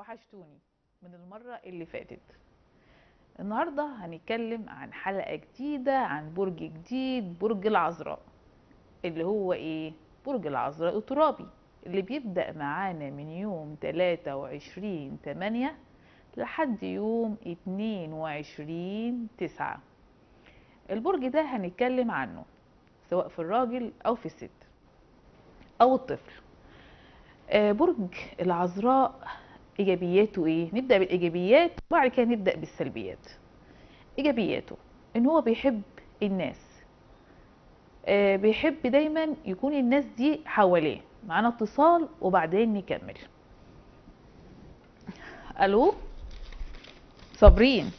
وحشتوني من المرة اللي فاتت النهاردة هنتكلم عن حلقة جديدة عن برج جديد برج العذراء اللي هو ايه برج العذراء الترابي اللي بيبدأ معانا من يوم 23 8 لحد يوم 22 9 البرج ده هنتكلم عنه سواء في الراجل او في الست او الطفل آه، برج العذراء ايجابياته ايه نبدا بالايجابيات وبعد كده نبدا بالسلبيات ايجابياته ان هو بيحب الناس آه، بيحب دايما يكون الناس دي حواليه معانا اتصال وبعدين نكمل الو صابرين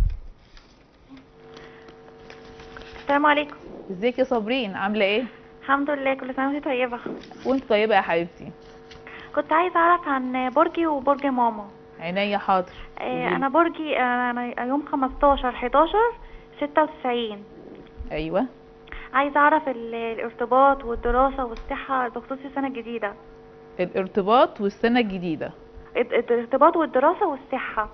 السلام عليكم ازيك يا صابرين عامله ايه الحمد لله كل سنه وانت طيبه وانت طيبه يا حبيبتي كنت عايزه اعرف عن برجي وبرج ماما عينيا حاضر آه، قوليلي. انا برجي آه، انا يوم 15 11 96 ايوه عايزه اعرف ال- الارتباط والدراسه والصحه بخصوص السنه الجديده الارتباط والسنه الجديده الد- الد- الارتباط والدراسه والصحه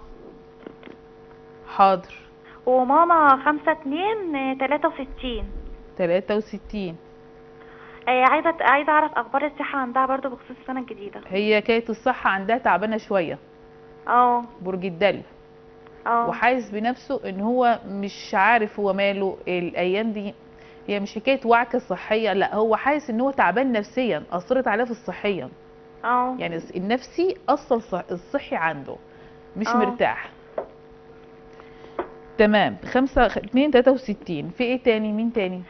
حاضر وماما 5 2 63 63 آه، عايزه عايزه اعرف اخبار الصحه عندها برضو بخصوص السنه الجديده هي كانت الصحه عندها تعبانه شويه اه برج الدلو اه وحاسس بنفسه ان هو مش عارف هو ماله الايام دي هي مش حكايه وعكه صحيه لا هو حاسس ان هو تعبان نفسيا اثرت عليه في الصحيا اه يعني النفسي اثر صح الصحي عنده مش آه. مرتاح تمام خمسة اتنين تلاتة وستين في ايه تاني مين تاني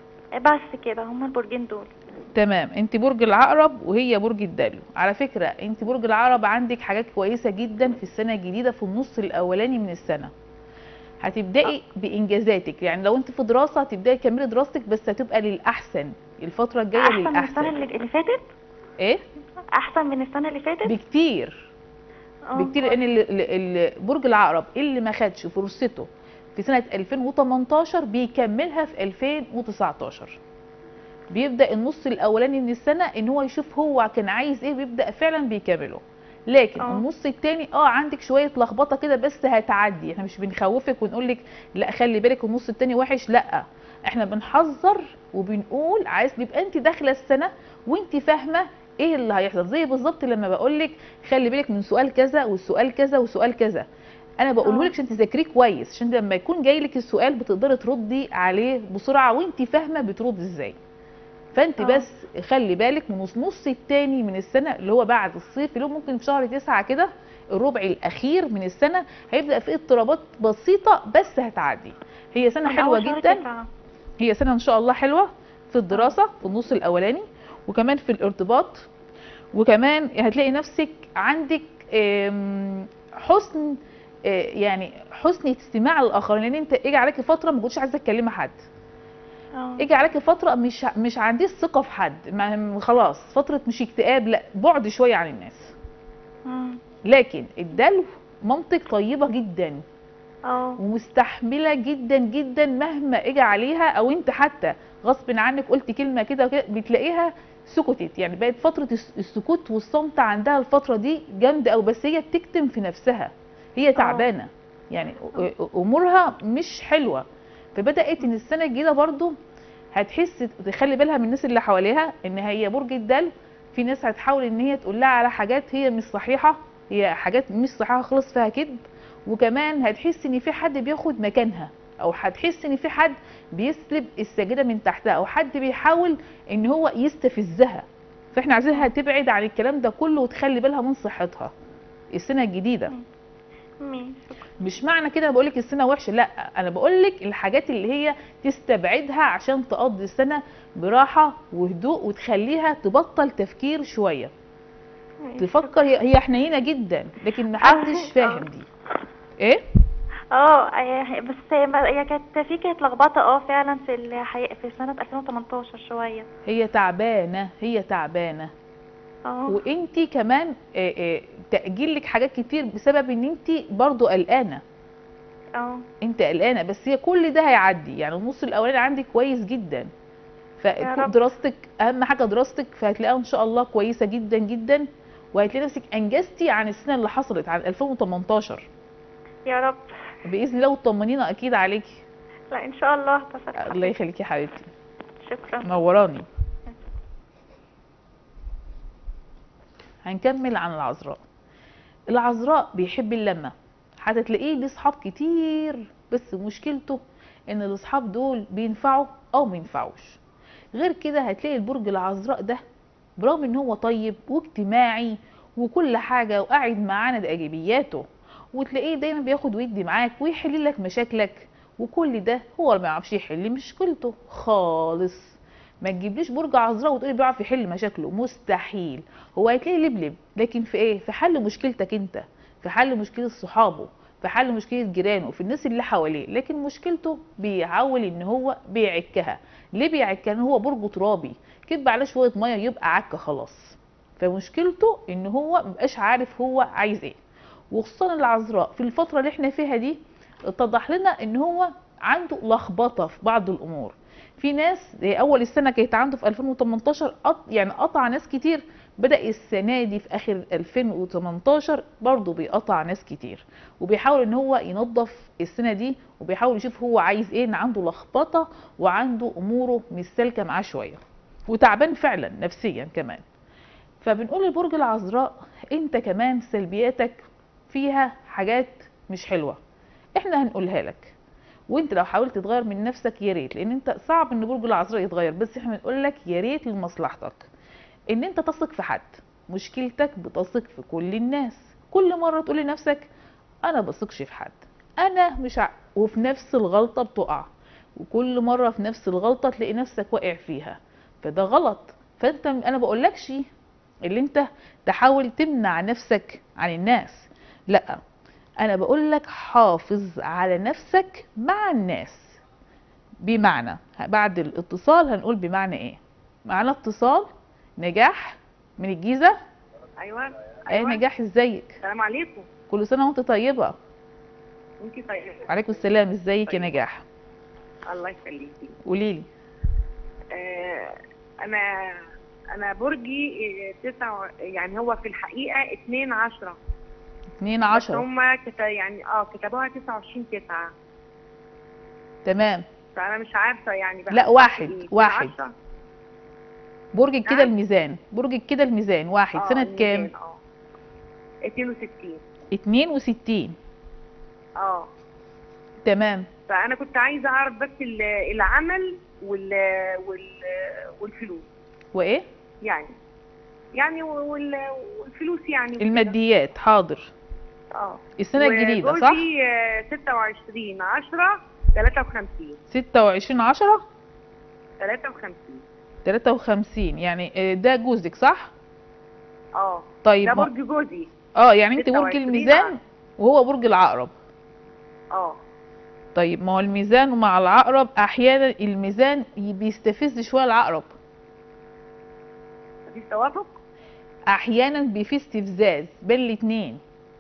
بس كده هما البرجين دول تمام انت برج العقرب وهي برج الدلو على فكرة انت برج العقرب عندك حاجات كويسة جدا في السنة الجديدة في النص الاولاني من السنة هتبدأي بانجازاتك يعني لو انت في دراسة هتبدأي تكملي دراستك بس هتبقى للاحسن الفترة الجاية احسن من السنه للاحسن اللي اللي فاتت ايه احسن من السنه اللي فاتت بكتير آه، بكتير لان ال- ال- ال- برج العقرب اللي ما خدش فرصته في سنة 2018 بيكملها في 2019 بيبدأ النص الأولاني من السنة إن هو يشوف هو كان عايز إيه ويبدأ فعلا بيكمله لكن آه. النص التاني اه عندك شويه لخبطه كده بس هتعدي احنا مش بنخوفك ونقول لك لا خلي بالك النص التاني وحش لا احنا بنحذر وبنقول عايز يبقى انت داخله السنه وانت فاهمه ايه اللي هيحصل زي بالظبط لما بقول لك خلي بالك من سؤال كذا والسؤال كذا وسؤال كذا انا بقوله آه. لك عشان تذاكريه كويس عشان لما يكون جاي لك السؤال بتقدري تردي عليه بسرعه وانت فاهمه بترد ازاي فانت آه. بس خلي بالك من نص نص التاني من السنه اللي هو بعد الصيف اللي هو ممكن في شهر تسعة كده الربع الاخير من السنه هيبدا فيه اضطرابات بسيطه بس هتعدي هي سنه من حلوه أول شهر جدا تسعة. هي سنه ان شاء الله حلوه في الدراسه في النص الاولاني وكمان في الارتباط وكمان هتلاقي نفسك عندك آم، حسن آه، يعني حسن استماع للاخرين لان انت اجي عليكي فتره ما كنتش عايزه تكلمي حد اه اجي عليكي فتره مش مش عنديش ثقه في حد ما خلاص فتره مش اكتئاب لا بعد شويه عن الناس مم. لكن الدلو منطق طيبه جدا اه ومستحمله جدا جدا مهما اجى عليها او انت حتى غصب عنك قلت كلمه كده وكده بتلاقيها سكتت يعني بقت فتره الس- السكوت والصمت عندها الفتره دي جامده قوي بس هي بتكتم في نفسها هي تعبانه يعني أ- أ- امورها مش حلوه فبدات ان السنه الجديده برضو هتحس تخلي بالها من الناس اللي حواليها ان هي برج الدلو في ناس هتحاول ان هي تقول لها على حاجات هي مش صحيحه هي حاجات مش صحيحه خالص فيها كذب وكمان هتحس ان في حد بياخد مكانها او هتحس ان في حد بيسلب السجاده من تحتها او حد بيحاول ان هو يستفزها فاحنا عايزينها تبعد عن الكلام ده كله وتخلي بالها من صحتها السنه الجديده ماشي مش معنى كده بقول لك السنه وحشه لا انا بقول لك الحاجات اللي هي تستبعدها عشان تقضي السنه براحه وهدوء وتخليها تبطل تفكير شويه ماشي. تفكر هي هي حنينه جدا لكن محدش آه. فاهم دي ايه اه آه، بس هي ما- هي كانت في كانت لخبطه اه فعلا في الحي... في سنه 2018 شويه هي تعبانه هي تعبانه اه وانتي كمان آه، آه، تاجيل لك حاجات كتير بسبب ان انتي برضو قلقانه اه انت قلقانه بس هي كل ده هيعدي يعني النص الاولاني عندك كويس جدا يا رب. فدراستك اهم حاجه دراستك فهتلاقيها ان شاء الله كويسه جدا جدا وهتلاقي نفسك انجزتي عن السنه اللي حصلت عن 2018 يا رب باذن الله وتطمنينا اكيد عليكي لا ان شاء الله بس الله يخليكي يا حبيبتي شكرا نوراني هنكمل عن العذراء العذراء بيحب اللمة هتلاقيه ليه صحاب كتير بس مشكلته ان الاصحاب دول بينفعوا او مينفعوش غير كده هتلاقي البرج العذراء ده برغم ان هو طيب واجتماعي وكل حاجة وقاعد معانا ده ايجابياته وتلاقيه دايما بياخد ويدي معاك ويحل لك مشاكلك وكل ده هو ما يعرفش يحل مشكلته خالص ما تجيبليش برج عذراء وتقولي بيعرف يحل مشاكله مستحيل هو هتلاقي لبلب لكن في ايه في حل مشكلتك انت في حل مشكله صحابه في حل مشكله جيرانه في الناس اللي حواليه لكن مشكلته بيحاول ان هو بيعكها ليه بيعكها ان هو برج ترابي كتب عليه شويه ميه يبقى عكه خلاص فمشكلته ان هو مبقاش عارف هو عايز ايه وخصوصا العذراء في الفتره اللي احنا فيها دي اتضح لنا ان هو عنده لخبطه في بعض الامور في ناس اول السنه كانت عنده في 2018 قط يعني قطع ناس كتير بدا السنه دي في اخر 2018 برضه بيقطع ناس كتير وبيحاول ان هو ينظف السنه دي وبيحاول يشوف هو عايز ايه ان عنده لخبطه وعنده اموره مش سالكه معاه شويه وتعبان فعلا نفسيا كمان فبنقول لبرج العذراء انت كمان سلبياتك فيها حاجات مش حلوه احنا هنقولها لك وانت لو حاولت تغير من نفسك يا ريت لان انت صعب ان برج العذراء يتغير بس احنا بنقول لك يا ريت لمصلحتك ان انت تثق في حد مشكلتك بتثق في كل الناس كل مره تقول لنفسك انا بثقش في حد انا مش ع... وفي نفس الغلطه بتقع وكل مره في نفس الغلطه تلاقي نفسك واقع فيها فده غلط فانت انا بقولكش اللي انت تحاول تمنع نفسك عن الناس لا انا بقول لك حافظ على نفسك مع الناس بمعنى بعد الاتصال هنقول بمعنى ايه معانا اتصال نجاح من الجيزه ايوه ايه ايوه نجاح ازيك السلام عليكم كل سنه وانت طيبه انت طيبه عليكم السلام ازيك يا طيبة. نجاح الله يخليكي قولي لي آه انا انا برجي آه، تسعة يعني هو في الحقيقه 2 10 2 بس 10 هم كت... يعني اه كتبوها 29 9 تمام فانا مش عارفه يعني بقى لا، واحد، إيه، واحد. 10. برجك كده نعم. الميزان برجك كده الميزان واحد آه، سنه الميزان، كام اه 62 62 اه تمام فانا كنت عايزه اعرف بس ال- العمل وال... وال... والفلوس وايه يعني يعني وال... والفلوس يعني وكده. الماديات حاضر اه السنه الجديده صح وجوزي آه، 26 10 53 26 10 53 53 يعني آه، ده جوزك صح اه طيب ده ما- برج جوزي اه يعني انت برج 26 الميزان عقرب. وهو برج العقرب اه طيب ما هو الميزان مع العقرب احيانا الميزان بيستفز شويه العقرب مفيش توافق احيانا بيفي استفزاز بين الاتنين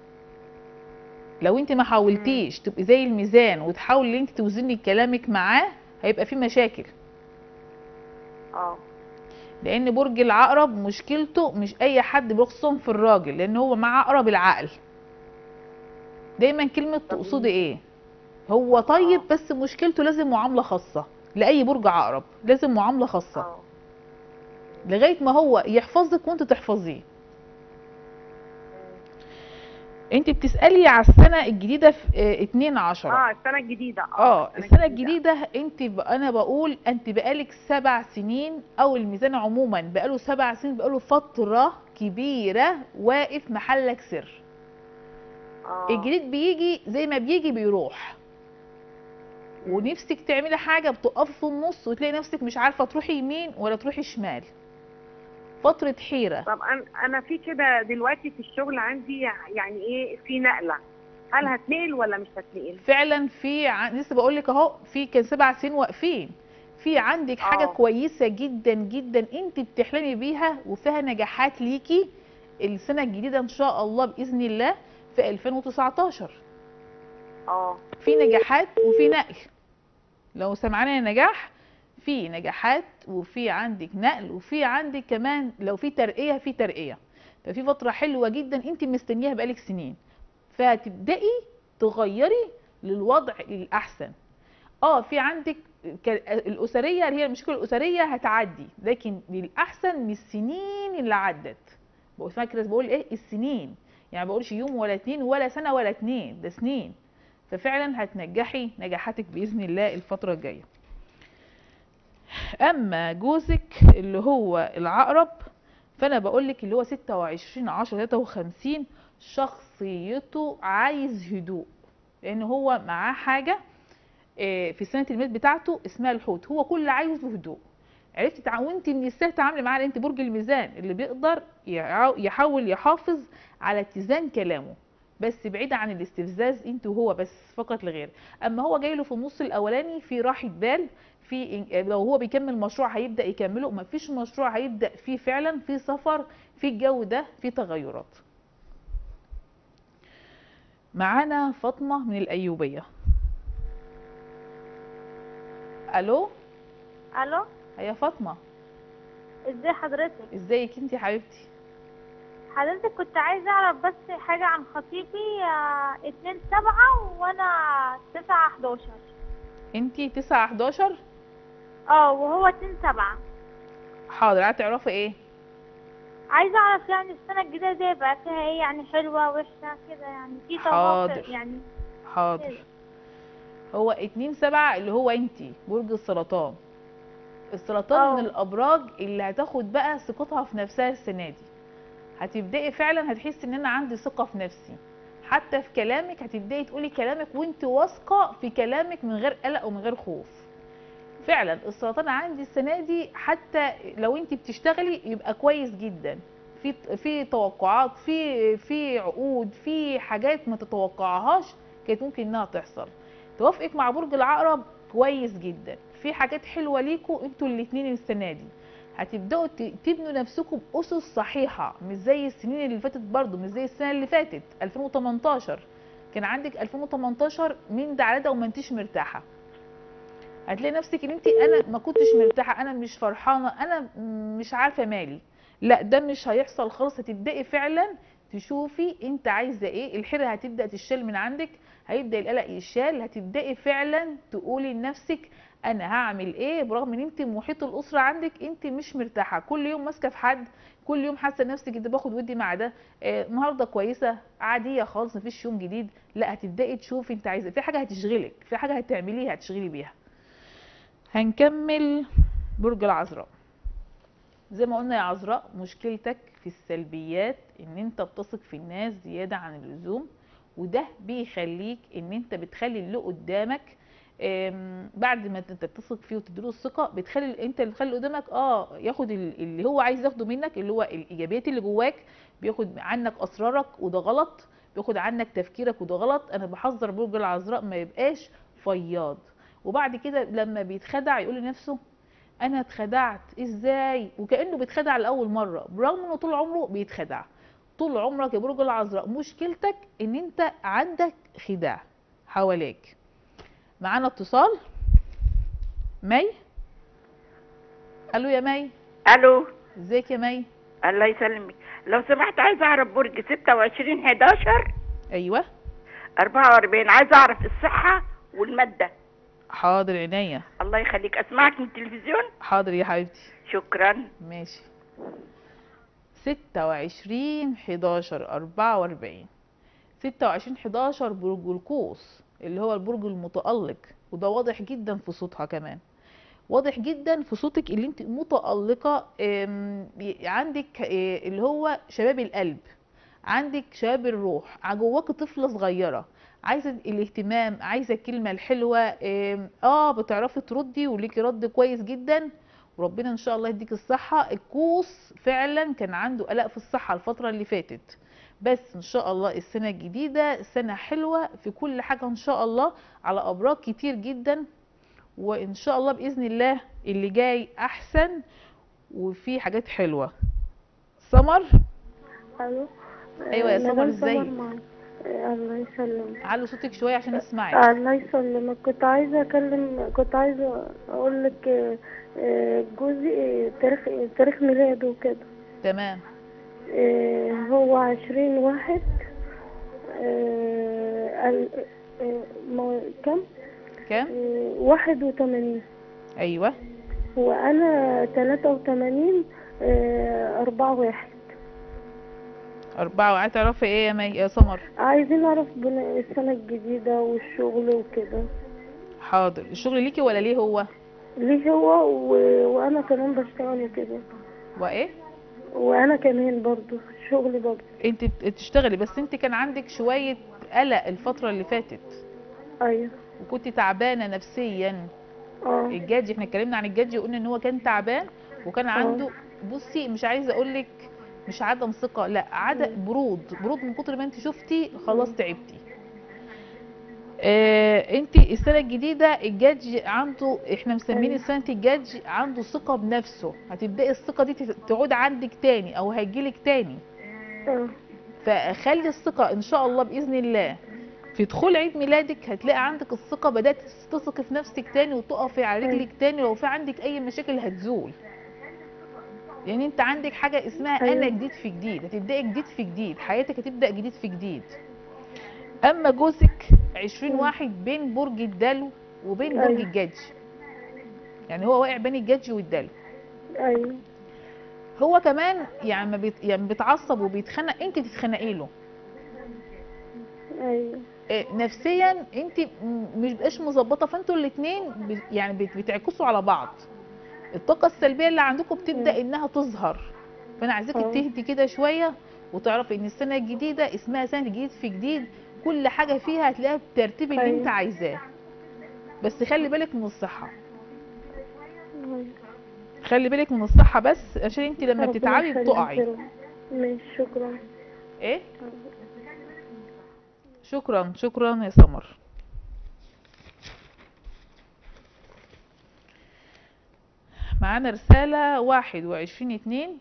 لو انت ما حاولتيش تبقي زي الميزان وتحاولي ان انت توزني كلامك معاه هيبقى في مشاكل اه لان برج العقرب مشكلته مش اي حد بيخصم في الراجل لان هو مع عقرب العقل دايما كلمه تقصدي ايه هو طيب آه. بس مشكلته لازم معامله خاصه لاي برج عقرب لازم معامله خاصه اه لغايه ما هو يحفظك وانت تحفظيه انت بتسالي على السنه الجديده في اه 2 10 اه السنه الجديده اه السنه الجديده انت ب... انا بقول انت بقالك سبع سنين او الميزان عموما بقاله سبع سنين بقاله فتره كبيره واقف محلك سر آه. الجديد بيجي زي ما بيجي بيروح ونفسك تعملي حاجه بتقف في النص وتلاقي نفسك مش عارفه تروحي يمين ولا تروحي شمال فتره حيره طب انا انا في كده دلوقتي في الشغل عندي يعني ايه في نقله هل هتنقل ولا مش هتنقل؟ فعلا في ع... لسه بقول لك اهو في كان سبع سنين واقفين في عندك حاجه آه. كويسه جدا جدا انت بتحلمي بيها وفيها نجاحات ليكي السنه الجديده ان شاء الله باذن الله في 2019 اه في نجاحات وفي نقل لو سمعنا نجاح في نجاحات وفي عندك نقل وفي عندك كمان لو في ترقيه في ترقيه ففي فتره حلوه جدا انت مستنياها بقالك سنين فهتبداي تغيري للوضع الاحسن اه في عندك ك- الاسريه اللي هي المشكله الاسريه هتعدي لكن للاحسن من السنين اللي عدت بقول فاكره بقول ايه السنين يعني ما بقولش يوم ولا اتنين ولا سنه ولا اتنين ده سنين ففعلا هتنجحي نجاحاتك باذن الله الفتره الجايه اما جوزك اللي هو العقرب فانا بقول لك اللي هو 26 10 53 شخصيته عايز هدوء لان هو معاه حاجه آه، في سنه الميلاد بتاعته اسمها الحوت هو كل اللي عايزه هدوء عرفت تع... وانت من السهل تعاملي معاه لأن انت برج الميزان اللي بيقدر يع- يحاول يحافظ على اتزان كلامه بس بعيد عن الاستفزاز انت وهو بس فقط لغير اما هو جاي له في النص الاولاني في راحه بال في إن- لو هو بيكمل مشروع هيبدا يكمله ما فيش مشروع هيبدا فيه فعلا في سفر في الجو ده في تغيرات معانا فاطمه من الايوبيه الو الو يا فاطمه ازاي حضرتك ازيك انت يا حبيبتي حضرتك كنت عايزه اعرف بس حاجه عن خطيبي آه، اتنين سبعة وانا تسعة حداشر انت 9 11 اه وهو اتنين سبعة حاضر عايزه تعرفي ايه عايزه اعرف يعني السنه الجديده دي بقى فيها ايه يعني حلوه وحشه كده يعني في حاضر. تواصل يعني حاضر هو اتنين سبعة اللي هو انتي برج السرطان السرطان اه. من الابراج اللي هتاخد بقى ثقتها في نفسها السنه دي هتبداي فعلا هتحسي ان انا عندي ثقه في نفسي حتى في كلامك هتبداي تقولي كلامك وانت واثقه في كلامك من غير قلق ومن غير خوف فعلا السرطان عندي السنه دي حتى لو انت بتشتغلي يبقى كويس جدا في في توقعات في في عقود في حاجات ما تتوقعهاش كانت ممكن انها تحصل توافقك مع برج العقرب كويس جدا في حاجات حلوه ليكوا انتوا الاتنين السنه دي هتبداوا ت- تبنوا نفسكم باسس صحيحه مش زي السنين اللي فاتت برضو مش زي السنه اللي فاتت 2018 كان عندك 2018 من ده على ده وما انتيش مرتاحه هتلاقي نفسك ان انت انا ما كنتش مرتاحه انا مش فرحانه انا مش عارفه مالي لا ده مش هيحصل خالص هتبداي فعلا تشوفي انت عايزه ايه الحيره هتبدا تشال من عندك هيبدا القلق يشال هتبداي فعلا تقولي لنفسك انا هعمل ايه برغم ان انت محيط الاسره عندك انت مش مرتاحه كل يوم ماسكه في حد كل يوم حاسه نفسك انت باخد ودي مع ده آه، النهارده كويسه عاديه خالص مفيش يوم جديد لا هتبداي تشوفي انت عايزه في حاجه هتشغلك في حاجه هتعمليها هتشغلي بيها هنكمل برج العذراء زي ما قلنا يا عذراء مشكلتك في السلبيات ان انت بتثق في الناس زيادة عن اللزوم وده بيخليك ان انت بتخلي اللي قدامك آم، بعد ما انت بتثق فيه وتديله الثقة بتخلي انت اللي تخلي اللي قدامك اه ياخد ال- اللي هو عايز ياخده منك اللي هو الايجابيات اللي جواك بياخد عنك اسرارك وده غلط بياخد عنك تفكيرك وده غلط انا بحذر برج العذراء ما يبقاش فياض وبعد كده لما بيتخدع يقول لنفسه انا اتخدعت ازاي وكانه بيتخدع لاول مره برغم انه طول عمره بيتخدع طول عمرك يا برج العذراء مشكلتك ان انت عندك خداع حواليك معانا اتصال مي الو يا مي الو ازيك يا مي الله يسلمك لو سمحت عايزه اعرف برج 26 11 ايوه 44 عايزه اعرف الصحه والماده حاضر عينيا الله يخليك اسمعك من التلفزيون حاضر يا حبيبتي شكرا ماشي ستة وعشرين حداشر أربعة وأربعين ستة وعشرين حداشر برج القوس اللي هو البرج المتألق وده واضح جدا في صوتها كمان واضح جدا في صوتك اللي انت متألقة آم، بي- عندك آه، اللي هو شباب القلب عندك شباب الروح ع- جواك طفلة صغيرة عايزة الاهتمام عايزة الكلمة الحلوة آم، اه بتعرفي تردي وليكي رد كويس جدا وربنا ان شاء الله يديك الصحة الكوس فعلا كان عنده قلق في الصحة الفترة اللي فاتت بس ان شاء الله السنة الجديدة سنة حلوة في كل حاجة ان شاء الله على ابراج كتير جدا وان شاء الله باذن الله اللي جاي احسن وفي حاجات حلوة سمر الو أيوة يا سمر، مدام إزيك؟ معاك. آه، الله يسلمك علوا صوتك شوية عشان اسمعك آه، الله يسلمك كنت عايزه اكلم كنت عايزه اقول لك آه، آه، جوزي آه، تاريخ تاريخ ميلاده وكده تمام آه، هو عشرين واحد آه، ال- آه، ما- كم كام آه، واحد وثمانين ايوه وأنا تلاتة وثمانين أربعة واحد أربعة وعايزة تعرفي ايه يا مي يا سمر عايزين نعرف بناء السنة الجديدة والشغل وكده حاضر الشغل ليكي ولا ليه هو ليه هو و... وأنا كمان بشتغل وكده وايه وأنا كمان برضو شغلي برضو انت بت- بتشتغلي بس انت كان عندك شوية قلق الفترة اللي فاتت أيوة وكنت تعبانة نفسيا اه الجدي احنا اتكلمنا عن الجدي وقلنا ان هو كان تعبان وكان عنده بصي مش عايزه اقول لك مش عدم ثقه لا عدم برود برود من كتر ما انت شفتي خلاص تعبتي آه انت السنه الجديده الجدي عنده احنا مسمين أيوة. سنه الجدي عنده ثقه بنفسه هتبداي الثقه دي تت- تعود عندك تاني او هيجيلك تاني اه فخلي الثقة إن شاء الله بإذن الله في دخول عيد ميلادك هتلاقي عندك الثقة بدأت تثقي في نفسك تاني وتقفي على رجلك تاني لو في عندك أي مشاكل هتزول يعني انت عندك حاجة اسمها أيوة. أنا جديد في جديد هتبدأي جديد في جديد حياتك هتبدأ جديد في جديد أما جوزك عشرين مم. واحد بين برج الدلو وبين برج أيوة. الجدي يعني هو واقع بين الجدي والدلو أيوة هو كمان يعني ما بيت يعني بيتعصب وبيتخنق انت تتخنقي له أيوة إيه، نفسيا انت م- مش بقاش مظبطه فانتوا الاثنين يعني بت- بتعكسوا على بعض الطاقه السلبيه اللي عندكم بتبدا مم. انها تظهر فانا عايزاكي اه. تهدي كده شويه وتعرفي ان السنه الجديده اسمها سنه جديد في جديد كل حاجه فيها هتلاقيها بالترتيب اللي أيوة. انت عايزاه بس خلي بالك من الصحه أيوة. خلي بالك من الصحه بس عشان انت لما ربنا بتتعبي يخليك بتقعي يا رب. ماشي شكرا ايه شكرا شكرا يا سمر معانا رسالة واحد وعشرين اتنين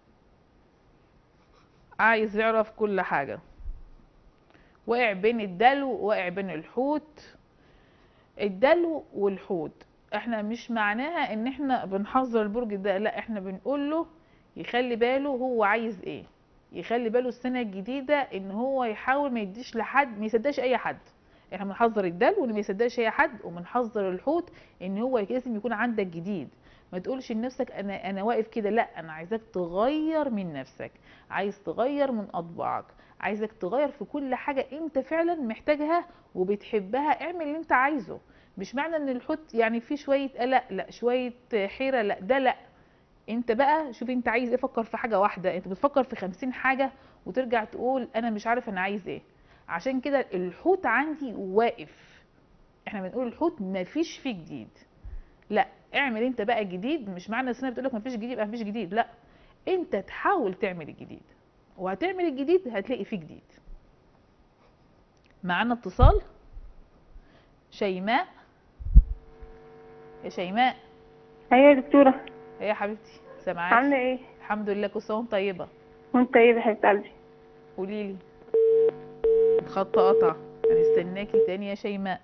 عايز يعرف كل حاجة واقع بين الدلو واقع بين الحوت الدلو والحوت احنا مش معناها ان احنا بنحذر البرج ده لا احنا بنقول له يخلي باله هو عايز ايه يخلي باله السنه الجديده ان هو يحاول ما يديش لحد ما يصدقش اي حد احنا بنحذر الدلو ان ما يصدقش اي حد وبنحذر الحوت ان هو لازم يكون عندك جديد ما تقولش لنفسك انا انا واقف كده لا انا عايزاك تغير من نفسك عايز تغير من اطباعك عايزك تغير في كل حاجه انت فعلا محتاجها وبتحبها اعمل اللي انت عايزه مش معنى ان الحوت يعني فيه شويه قلق لا شويه حيره لا ده لا انت بقى شوف انت عايز ايه فكر في حاجه واحده انت بتفكر في خمسين حاجه وترجع تقول انا مش عارف انا عايز ايه عشان كده الحوت عندي واقف احنا بنقول الحوت مفيش فيه جديد لا اعمل انت بقى جديد مش معنى السنه بتقولك مفيش جديد يبقى مفيش جديد لا انت تحاول تعمل الجديد وهتعمل الجديد هتلاقي فيه جديد معانا اتصال شيماء يا شيماء ايوه يا دكتورة ايه يا حبيبتي سامعاكي عاملة ايه؟ الحمد لله كل سنه وانت طيبه وانت ايه يا حبيبة قلبي؟ قولي لي الخط قطع هنستناكي تاني يا شيماء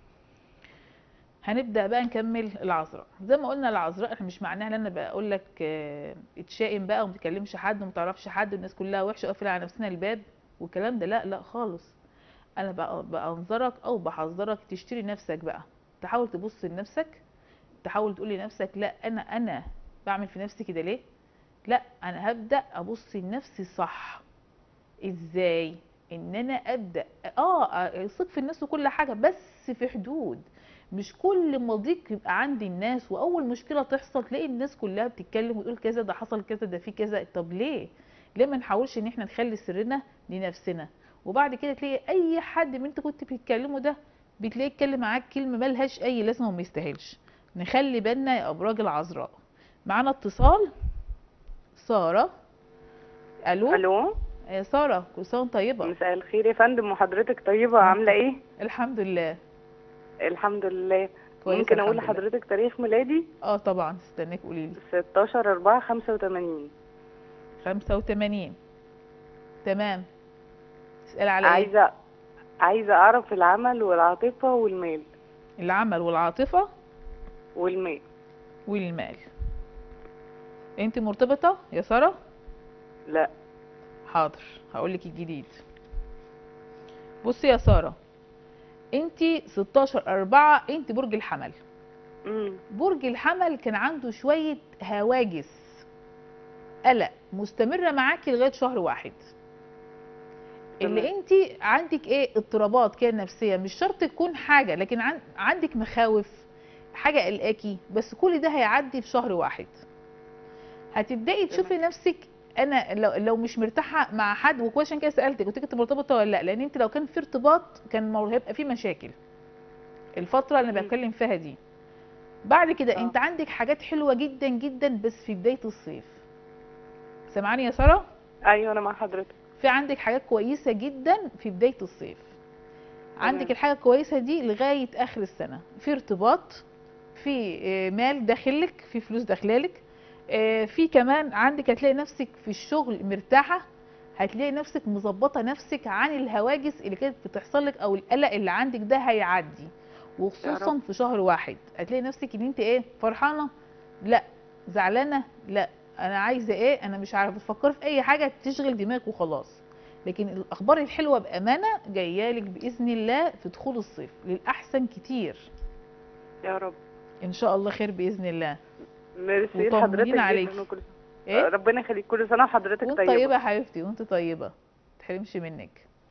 هنبدا بقى نكمل العذراء زي ما قلنا العذراء احنا مش معناها ان انا بقول لك اه اتشائم بقى وما تكلمش حد وما تعرفش حد والناس كلها وحشه وقافله على نفسنا الباب والكلام ده لا لا خالص انا بقى بانظرك او بحذرك تشتري نفسك بقى تحاول تبص لنفسك تحاول تقول لنفسك لا انا انا بعمل في نفسي كده ليه لا انا هبدا ابص لنفسي صح ازاي ان انا ابدا اه اثق في الناس وكل حاجه بس في حدود مش كل ما ضيق يبقى عند الناس واول مشكله تحصل تلاقي الناس كلها بتتكلم وتقول كذا ده حصل كذا ده في كذا طب ليه ليه ما نحاولش ان احنا نخلي سرنا لنفسنا وبعد كده تلاقي اي حد من انت كنت بتتكلمه ده بتلاقيه يتكلم معاك كلمه ملهاش اي لازمه وما يستاهلش نخلي بالنا يا ابراج العذراء معانا اتصال ساره الو الو يا ساره كل سنه وانت طيبه مساء الخير يا فندم وحضرتك طيبة عاملة ايه؟ الحمد لله الحمد لله كويس ممكن اقول الحمد لله. لحضرتك تاريخ ميلادي اه طبعا استناك قولي لي 16 4 85 85 تمام تسأل على ايه عايزة عايزة اعرف العمل والعاطفة والمال العمل والعاطفة والمال والمال انت مرتبطة يا سارة لا حاضر هقول لك الجديد بصي يا ساره انتي 16 4 انت برج الحمل امم برج الحمل كان عنده شويه هواجس قلق مستمره معاكي لغايه شهر واحد اللي تمام. انت عندك ايه اضطرابات كده نفسيه مش شرط تكون حاجه لكن عن عندك مخاوف حاجه قلقاكي بس كل ده هيعدي في شهر واحد هتبداي تشوفي نفسك انا لو لو مش مرتاحه مع حد وكويس عشان كده سالتك قلت لك انت مرتبطه ولا لا لان انت لو كان في ارتباط كان مو- هيبقى في مشاكل الفتره اللي انا مم. بتكلم فيها دي بعد كده آه. انت عندك حاجات حلوه جدا جدا بس في بدايه الصيف سامعاني يا ساره ايوه انا مع حضرتك في عندك حاجات كويسه جدا في بدايه الصيف عندك تمام. الحاجه الكويسه دي لغايه اخر السنه في ارتباط في آه، مال داخلك في فلوس داخلالك آه، في كمان عندك هتلاقي نفسك في الشغل مرتاحه هتلاقي نفسك مظبطه نفسك عن الهواجس اللي كانت بتحصل لك او القلق اللي عندك ده هيعدي وخصوصا رب. في شهر واحد هتلاقي نفسك ان انت ايه فرحانه لا زعلانه لا انا عايزه ايه انا مش عارفه بتفكري في اي حاجه تشغل دماغك وخلاص لكن الاخبار الحلوه بامانه جايه لك باذن الله في دخول الصيف للاحسن كتير يا رب ان شاء الله خير باذن الله ميرسي وطمنين لحضرتك عليكي. جدا وكل ايه ربنا يخليك كل سنه وحضرتك وانت طيبه طيبه يا حبيبتي وانت طيبه تحرمش منك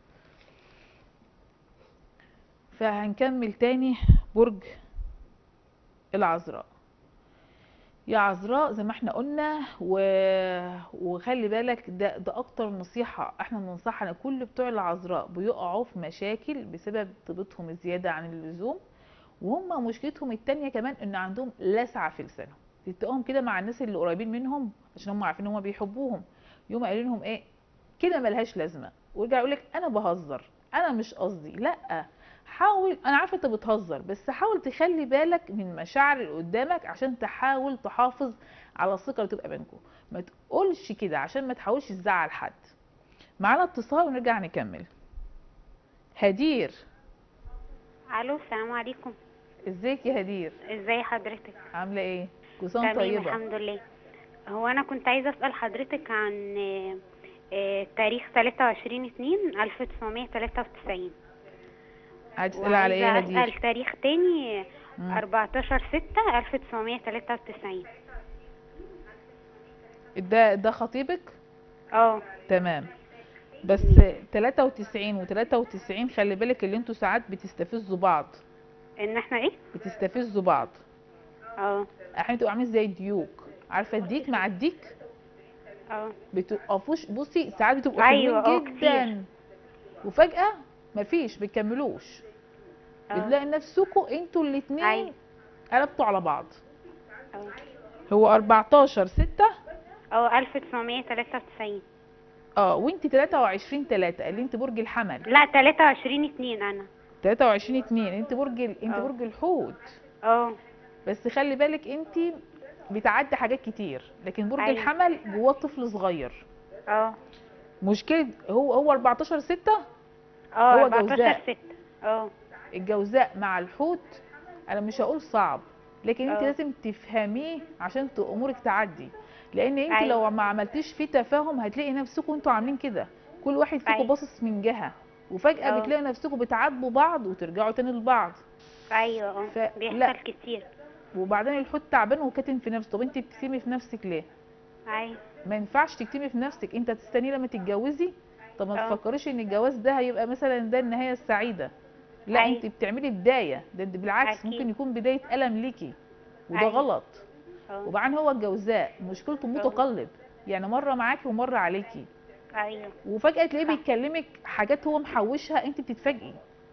فهنكمل تاني برج العذراء يا عذراء زي ما احنا قلنا و... وخلي بالك ده ده اكتر نصيحة احنا بننصحها ان كل بتوع العذراء بيقعوا في مشاكل بسبب طيبتهم الزيادة عن اللزوم وهم مشكلتهم التانية كمان ان عندهم لسعة في لسانهم تلاقيهم كده مع الناس اللي قريبين منهم عشان هم عارفين ان هم بيحبوهم يوم قايلين لهم ايه كده ملهاش لازمه ويرجع يقول لك انا بهزر انا مش قصدي لا حاول انا عارفه انت بتهزر بس حاول تخلي بالك من مشاعر اللي قدامك عشان تحاول تحافظ على الثقه اللي تبقى بينكم ما تقولش كده عشان ما تحاولش تزعل حد معانا اتصال ونرجع نكمل هدير الو السلام عليكم ازيك يا هدير ازاي حضرتك عامله ايه كل سنه تمام وأنت طيبه الحمد لله هو انا كنت عايزه اسال حضرتك عن آه، آه، تاريخ 23 2 1993 هتسالي على ايه يا وعايزة هدير اسال تاريخ تاني مم. 14 6 1993 ده ده خطيبك اه تمام بس 93 و93 خلي بالك اللي انتوا ساعات بتستفزوا بعض ان احنا ايه بتستفزوا بعض اه احيانا تبقوا عاملين زي الديوك عارفه الديك مع الديك اه بتقفوش بصي ساعات بتبقوا أيوة، اه، حلوين كتير. جدا وفجاه مفيش بتكملوش اه بتلاقي نفسكوا انتوا الاتنين أيوة. قلبتوا على بعض اه هو 14 6 اه 1993 اه وانت 23 3 اللي انت برج الحمل لا 23 2 انا 23 2 انت برج ال- انت اه. برج الحوت اه بس خلي بالك انت بتعدي حاجات كتير لكن برج أيوة. الحمل جواه طفل صغير اه مشكله هو هو 14 6 اه هو 14 جوزاء. 6 اه الجوزاء مع الحوت انا مش هقول صعب لكن انت اه. لازم تفهميه عشان ت- امورك تعدي لان انت أيوة. لو ما عملتيش فيه تفاهم هتلاقي نفسكم انتوا عاملين كده كل واحد فيكم أيوة. باصص من جهه وفجاه اه. بتلاقي نفسكم بتعاتبوا بعض وترجعوا تاني لبعض ايوه اه ف- بيحصل لا. كتير وبعدين الحوت تعبان وكاتم في نفسه طب انت بتكتمي في نفسك ليه ايوه ما ينفعش تكتمي في نفسك انت تستني لما تتجوزي طب ما اه. تفكريش ان الجواز ده هيبقى مثلا ده النهايه السعيده لا أيوة. انت بتعملي بدايه ده انت بالعكس أكيد. ممكن يكون بدايه الم ليكي وده أيوة. غلط اه وبعدين هو الجوزاء مشكلته متقلب يعني مره معاكي ومره عليكي ايوه وفجاه تلاقيه صح. بيكلمك حاجات هو محوشها انت بتتفاجئي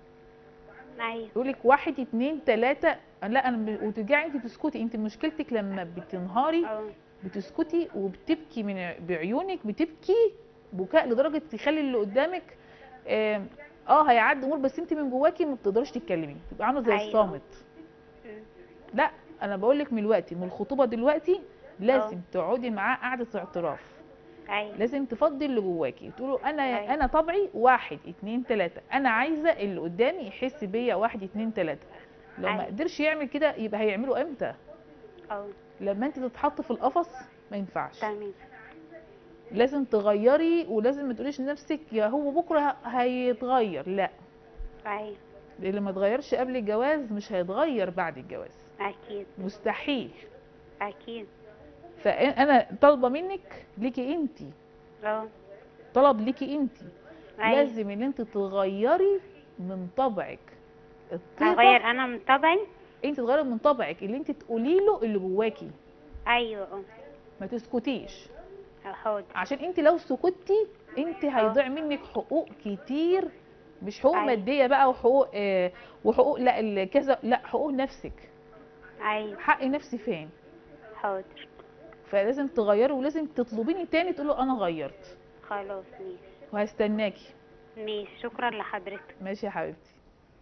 ايوه يقول لك واحد اتنين تلاته لا انا ب- وترجعي انت تسكتي انت مشكلتك لما بتنهاري اه بتسكتي وبتبكي من ع- بعيونك بتبكي بكاء لدرجه تخلي اللي قدامك آم، اه هيعدي امور بس انت من جواكي ما بتقدريش تتكلمي تبقى عامله زي أيوة. الصامت مم. لا انا بقول لك من دلوقتي من الخطوبه دلوقتي لازم تقعدي معاه قعده اعتراف ايوه لازم تفضي اللي جواكي تقولوا انا أيوة. انا طبعي واحد اتنين تلاته انا عايزه اللي قدامي يحس بيا واحد اتنين تلاته لو ما أيوة. قدرش يعمل كده يبقى هيعمله امتى اه لما انت تتحط في القفص ما ينفعش تمام لازم تغيري ولازم ما تقوليش لنفسك يا هو بكره هيتغير لا ايوه اللي ما اتغيرش قبل الجواز مش هيتغير بعد الجواز اكيد مستحيل اكيد فانا طالبه منك ليكي انت اه طلب ليكي انت أيوة. لازم ان انت تغيري من طبعك الطيبه هغير انا من طبعي انت تغيري من طبعك اللي انت تقولي له اللي جواكي ايوه اه ما تسكتيش حاضر عشان انت لو سكتي انت هيضيع منك حقوق كتير مش حقوق أيوة. ماديه بقى وحقوق آه وحقوق لا ال- كذا لا حقوق نفسك ايوه حق نفسي فين حاضر فلازم تغيري ولازم تطلبيني تاني تقولوا انا غيرت خلاص ماشي وهستناكي ماشي شكرا لحضرتك ماشي يا حبيبتي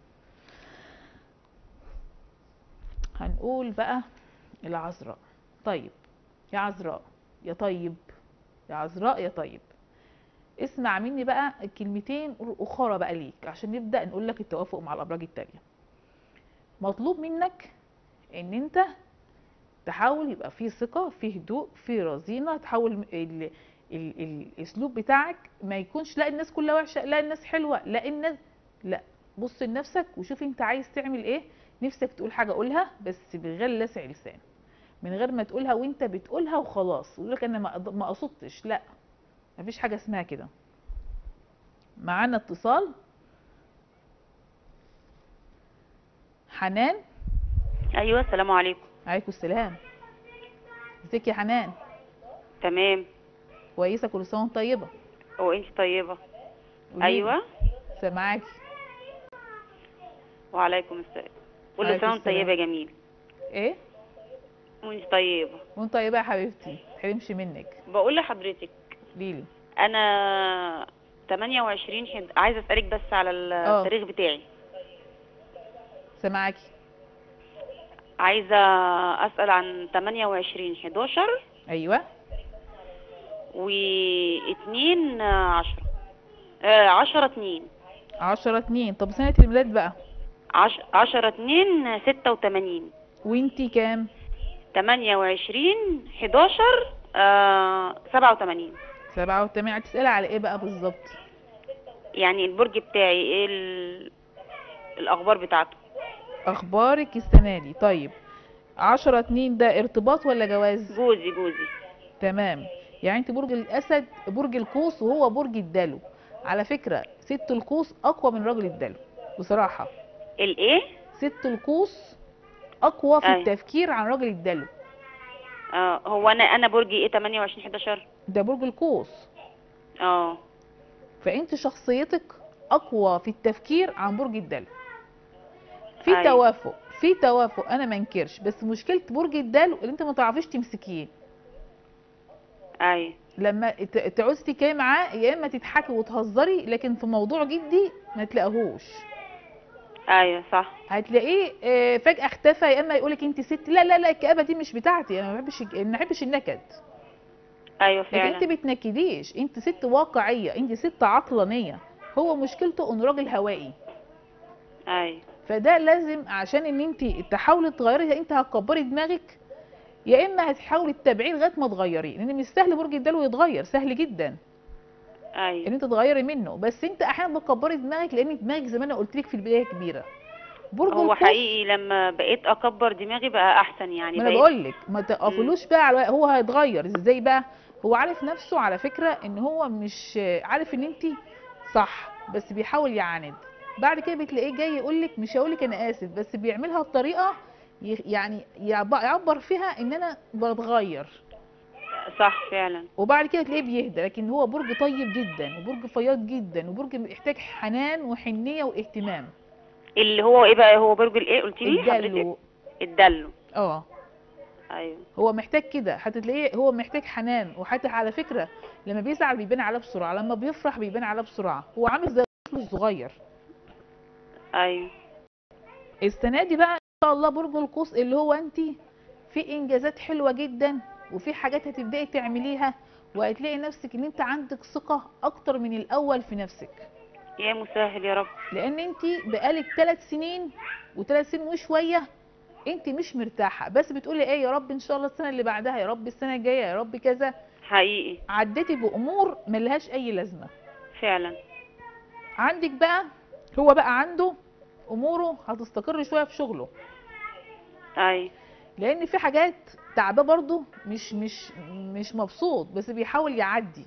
هنقول بقى العذراء طيب يا عذراء يا طيب يا عذراء يا طيب اسمع مني بقى الكلمتين الاخرى بقى ليك عشان نبدا نقول لك التوافق مع الابراج التانية مطلوب منك ان انت تحاول يبقى فيه ثقه فيه هدوء فيه رزينه تحاول ال... ال... ال... الاسلوب بتاعك ما يكونش لا الناس كلها وحشه لا الناس حلوه لا الناس لا بص لنفسك وشوف انت عايز تعمل ايه نفسك تقول حاجه قولها بس بغير لسع لسان من غير ما تقولها وانت بتقولها وخلاص يقول لك انا ما أض- ما قصدتش لا مفيش حاجه اسمها كده معانا اتصال حنان ايوه السلام عليكم عليكم السلام ازيك يا حنان تمام كويسه كل سنه وانت طيبه وانت طيبه قوليلي. ايوه سامعاكي وعليكم السلام كل وعليكم سنه وانت السلام. طيبه يا جميل ايه وانت طيبه وانت طيبه يا حبيبتي متحرمش منك بقول لحضرتك ليلي انا 28 حد... عايزه اسالك بس على اه. التاريخ بتاعي سامعاكي عايزه اسال عن 28 11 ايوه و 2 10 10 2 10 2 طب سنه الميلاد بقى 10 2 86 وانتي كام 28 11 آه 87 87 هتسالي على ايه بقى بالظبط يعني البرج بتاعي ايه ال... الاخبار بتاعته اخبارك السنه دي طيب 10 2 ده ارتباط ولا جواز جوزي جوزي تمام يعني انت برج الاسد برج القوس وهو برج الدلو على فكره ست القوس اقوى من راجل الدلو بصراحه الايه ست القوس اقوى في أي. التفكير عن راجل الدلو اه هو انا انا برجي ايه 28 11 ده برج القوس اه فانت شخصيتك اقوى في التفكير عن برج الدلو في أي. توافق في توافق انا ما انكرش بس مشكله برج الدلو اللي انت ما تعرفيش تمسكيه اي لما ت- تعوزي تتكلمي معاه يا اما تضحكي وتهزري لكن في موضوع جدي ما تلاقيهوش ايوه صح هتلاقيه آه، فجاه اختفى يا اما يقولك انت ست لا لا لا الكآبه دي مش بتاعتي انا ما بحبش ما بحبش النكد ايوه لكن انت فعلا بتنكديش انت ست واقعيه انت ست عقلانيه هو مشكلته انه راجل هوائي اي فده لازم عشان ان انت تحاولي تغيري يا انت هتكبري دماغك يا اما هتحاولي تتابعيه لغايه ما تغيريه لان مش سهل برج الدلو يتغير سهل جدا ان اي انت تغيري منه بس انت احيانا بتكبري دماغك لان دماغك زي ما انا قلت لك في البدايه كبيره برج هو القوس حقيقي لما بقيت اكبر دماغي بقى احسن يعني ما انا بقيت بقول لك ما تقفلوش بقى على هو هيتغير ازاي بقى هو عارف نفسه على فكره ان هو مش عارف ان انت صح بس بيحاول يعاند بعد كده بتلاقيه جاي يقول لك مش هقول لك انا اسف بس بيعملها بطريقه ي- يعني يعب- يعبر فيها ان انا بتغير صح فعلا وبعد كده تلاقيه بيهدى لكن هو برج طيب جدا وبرج فياض جدا وبرج محتاج حنان وحنيه واهتمام اللي هو ايه بقى هو برج الايه قلت لي حضرتك الدلو الدلو اه ايوه هو محتاج كده هتلاقيه هو محتاج حنان وحتى على فكره لما بيزعل بيبان عليه بسرعه لما بيفرح بيبان عليه بسرعه هو عامل زي الطفل الصغير ايوه السنه دي بقى ان شاء الله برج القوس اللي هو انت في انجازات حلوه جدا وفي حاجات هتبداي تعمليها وهتلاقي نفسك ان انت عندك ثقه اكتر من الاول في نفسك يا مسهل يا رب لان انت بقالك ثلاث سنين وثلاث سنين وشويه انت مش مرتاحه بس بتقولي ايه يا رب ان شاء الله السنه اللي بعدها يا رب السنه الجايه يا رب كذا حقيقي عديتي بامور ملهاش اي لازمه فعلا عندك بقى هو بقى عنده اموره هتستقر شويه في شغله اي لان في حاجات تعباه برضه مش مش مش مبسوط بس بيحاول يعدي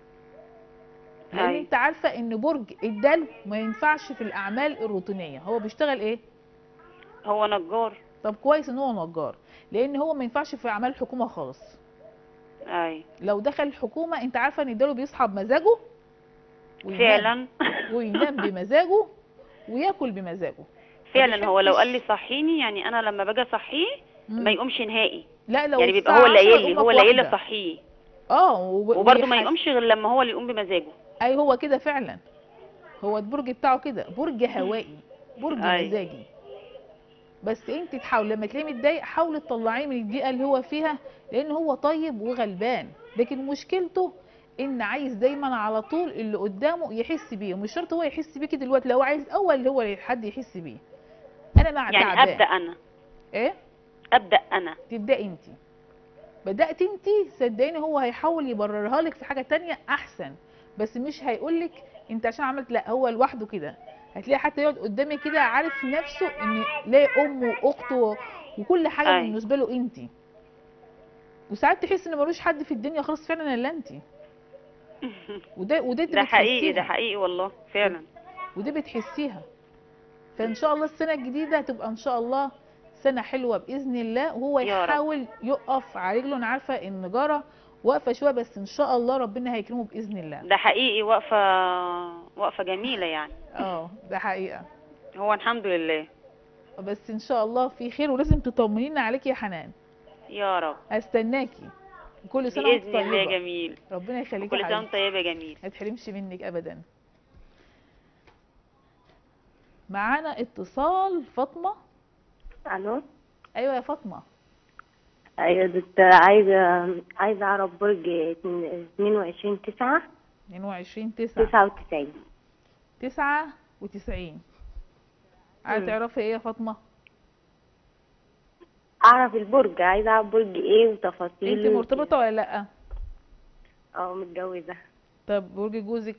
لان أي. انت عارفه ان برج الدلو ما ينفعش في الاعمال الروتينيه هو بيشتغل ايه هو نجار طب كويس ان هو نجار لان هو ما ينفعش في اعمال الحكومه خالص اي لو دخل الحكومه انت عارفه ان الدلو بيصحى بمزاجه وينام- فعلا وينام بمزاجه وياكل بمزاجه فعلا هو لو بيحبش- قال لي صحيني يعني انا لما باجي اصحيه مم. ما يقومش نهائي لا لو يعني بيبقى الساعة هو اللي 10 قايل لي يقوم هو في اللي قايل لي واحدة. صحيه اه وب- وبرده ما ويحس- يقومش غير لما هو اللي يقوم بمزاجه اي هو كده فعلا هو البرج بتاعه كده برج هوائي برج أي. مزاجي بس انت تحاول لما تلاقيه متضايق حاولي تطلعيه من الضيقه اللي هو فيها لان هو طيب وغلبان لكن مشكلته ان عايز دايما على طول اللي قدامه يحس بيه ومش شرط هو يحس بيكي دلوقتي لو عايز اول هو حد يحس بيه انا مع يعني تعبان ابدا انا ايه ابدا انا تبدأي انت بدأت انت صدقيني هو هيحاول يبررها لك في حاجة تانية احسن بس مش هيقولك انت عشان عملت لا هو لوحده كده هتلاقي حتى يقعد قدامي كده عارف نفسه ان ليه امه واخته وكل حاجة أي. بالنسبة له انت وساعات تحس ان ملوش حد في الدنيا خلاص فعلا الا انت وده وده انت ده حقيقي ده بتحسيها. حقيقي والله فعلا ودي بتحسيها فان شاء الله السنه الجديده هتبقى ان شاء الله سنه حلوه باذن الله وهو يا رب. يحاول يقف على رجله انا عارفه ان جاره واقفه شويه بس ان شاء الله ربنا هيكرمه باذن الله ده حقيقي واقفه واقفه جميله يعني اه ده حقيقه هو الحمد لله بس ان شاء الله في خير ولازم تطمنينا عليكي يا حنان يا رب استناكي كل سنه وانت باذن الله يا طيبه جميل ربنا يخليكي كل يا سنه حبيبتي. وانت طيبه يا جميل ما تحرمش منك ابدا معانا اتصال فاطمه الو ايوه يا فاطمه ايوه دكتور عايزه عايزه اعرف برج 22 9 22 9 99 تسعة وتسعين عايزة مم. تعرفي ايه يا فاطمة؟ اعرف البرج عايزه اعرف برج ايه وتفاصيله انت مرتبطة ولا لأ؟ اه متجوزه طب برج جوزك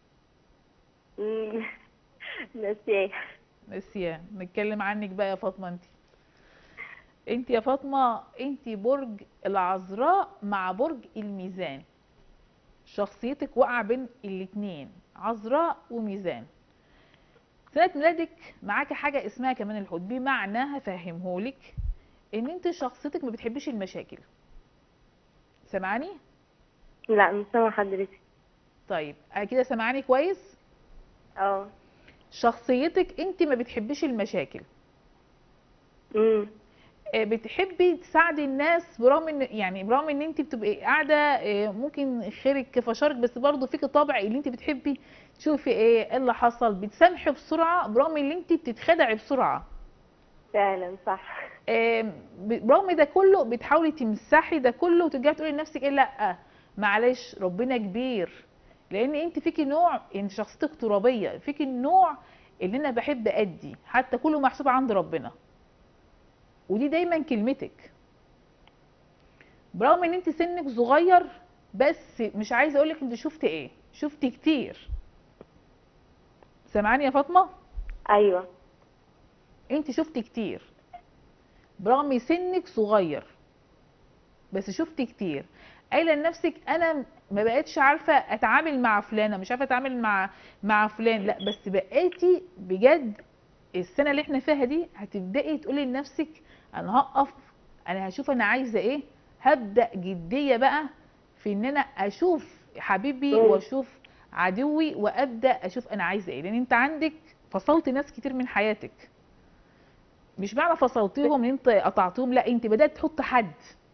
مم. بس ايه نسيان نتكلم عنك بقى يا فاطمة انت انت يا فاطمة انت برج العذراء مع برج الميزان شخصيتك واقعة بين الاتنين عذراء وميزان سنة ميلادك معاكي حاجة اسمها كمان الحوت بمعنى هفهمهولك ان انت شخصيتك ما بتحبيش المشاكل سامعاني؟ لا مش سامعه حضرتك طيب أنا كده سامعاني كويس اه شخصيتك انت ما بتحبيش المشاكل امم آه، بتحبي تساعدي الناس برغم ان يعني برغم ان انت بتبقي قاعده آه، ممكن خيرك في شرك بس برضه فيكي طبع اللي انت بتحبي تشوفي ايه إيه اللي حصل بتسامحي بسرعه برغم ان انت بتتخدعي بسرعه فعلا صح آه، ب- برغم ده كله بتحاولي تمسحي ده كله وترجعي تقولي لنفسك ايه لا معلش ربنا كبير لان انت فيكي نوع انت شخصيتك ترابيه فيكي النوع اللي انا بحب ادي حتى كله محسوب عند ربنا ودي دايما كلمتك برغم ان انت سنك صغير بس مش عايزه اقولك انت شفت ايه شفت كتير سامعاني يا فاطمه ايوه انت شفت كتير برغم سنك صغير بس شفت كتير قايله لنفسك انا ما بقتش عارفه اتعامل مع فلانه مش عارفه اتعامل مع مع فلان لا بس بقيتي بجد السنه اللي احنا فيها دي هتبداي تقولي لنفسك انا هقف انا هشوف انا عايزه ايه هبدا جديه بقى في ان انا اشوف حبيبي مم. واشوف عدوي وابدا اشوف انا عايزه ايه لان انت عندك فصلت ناس كتير من حياتك مش معنى فصلتيهم ان انت قطعتهم لا انت بدات تحط حد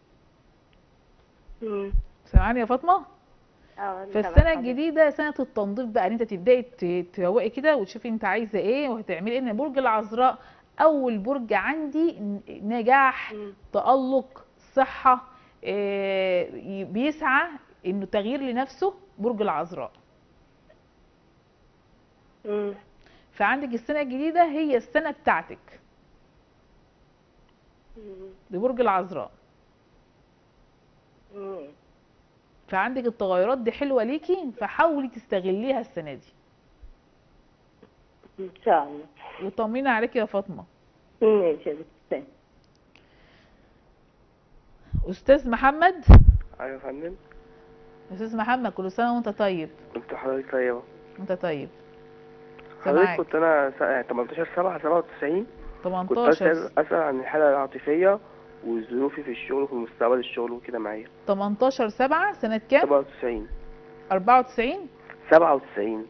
امم سامعاني يا فاطمه اه فالسنه الجديده سنه التنظيف بقى ان انت تبداي ت- تروقي كده وتشوفي انت عايزه ايه وهتعملي ايه ان برج العذراء اول برج عندي ن- نجاح مم. تالق صحه آه، ي- بيسعى انه تغيير لنفسه برج العذراء امم فعندك السنه الجديده هي السنه بتاعتك مم. لبرج العذراء مم. فعندك التغيرات دي حلوه ليكي فحاولي تستغليها السنه دي ان شاء الله وطمني عليكي يا فاطمه ماشي يا بنت استاذ محمد ايوه يا فندم استاذ محمد كل سنه وانت طيب كنت حضرتك طيبة وانت طيب حضرتك سامعاك كنت انا س- يعني 18 7 97 كنت عايز 18 اسال عن الحالة العاطفية وظروفي في الشغل وفي مستقبل الشغل وكده معايا 18 7 سنه كام 97 94 97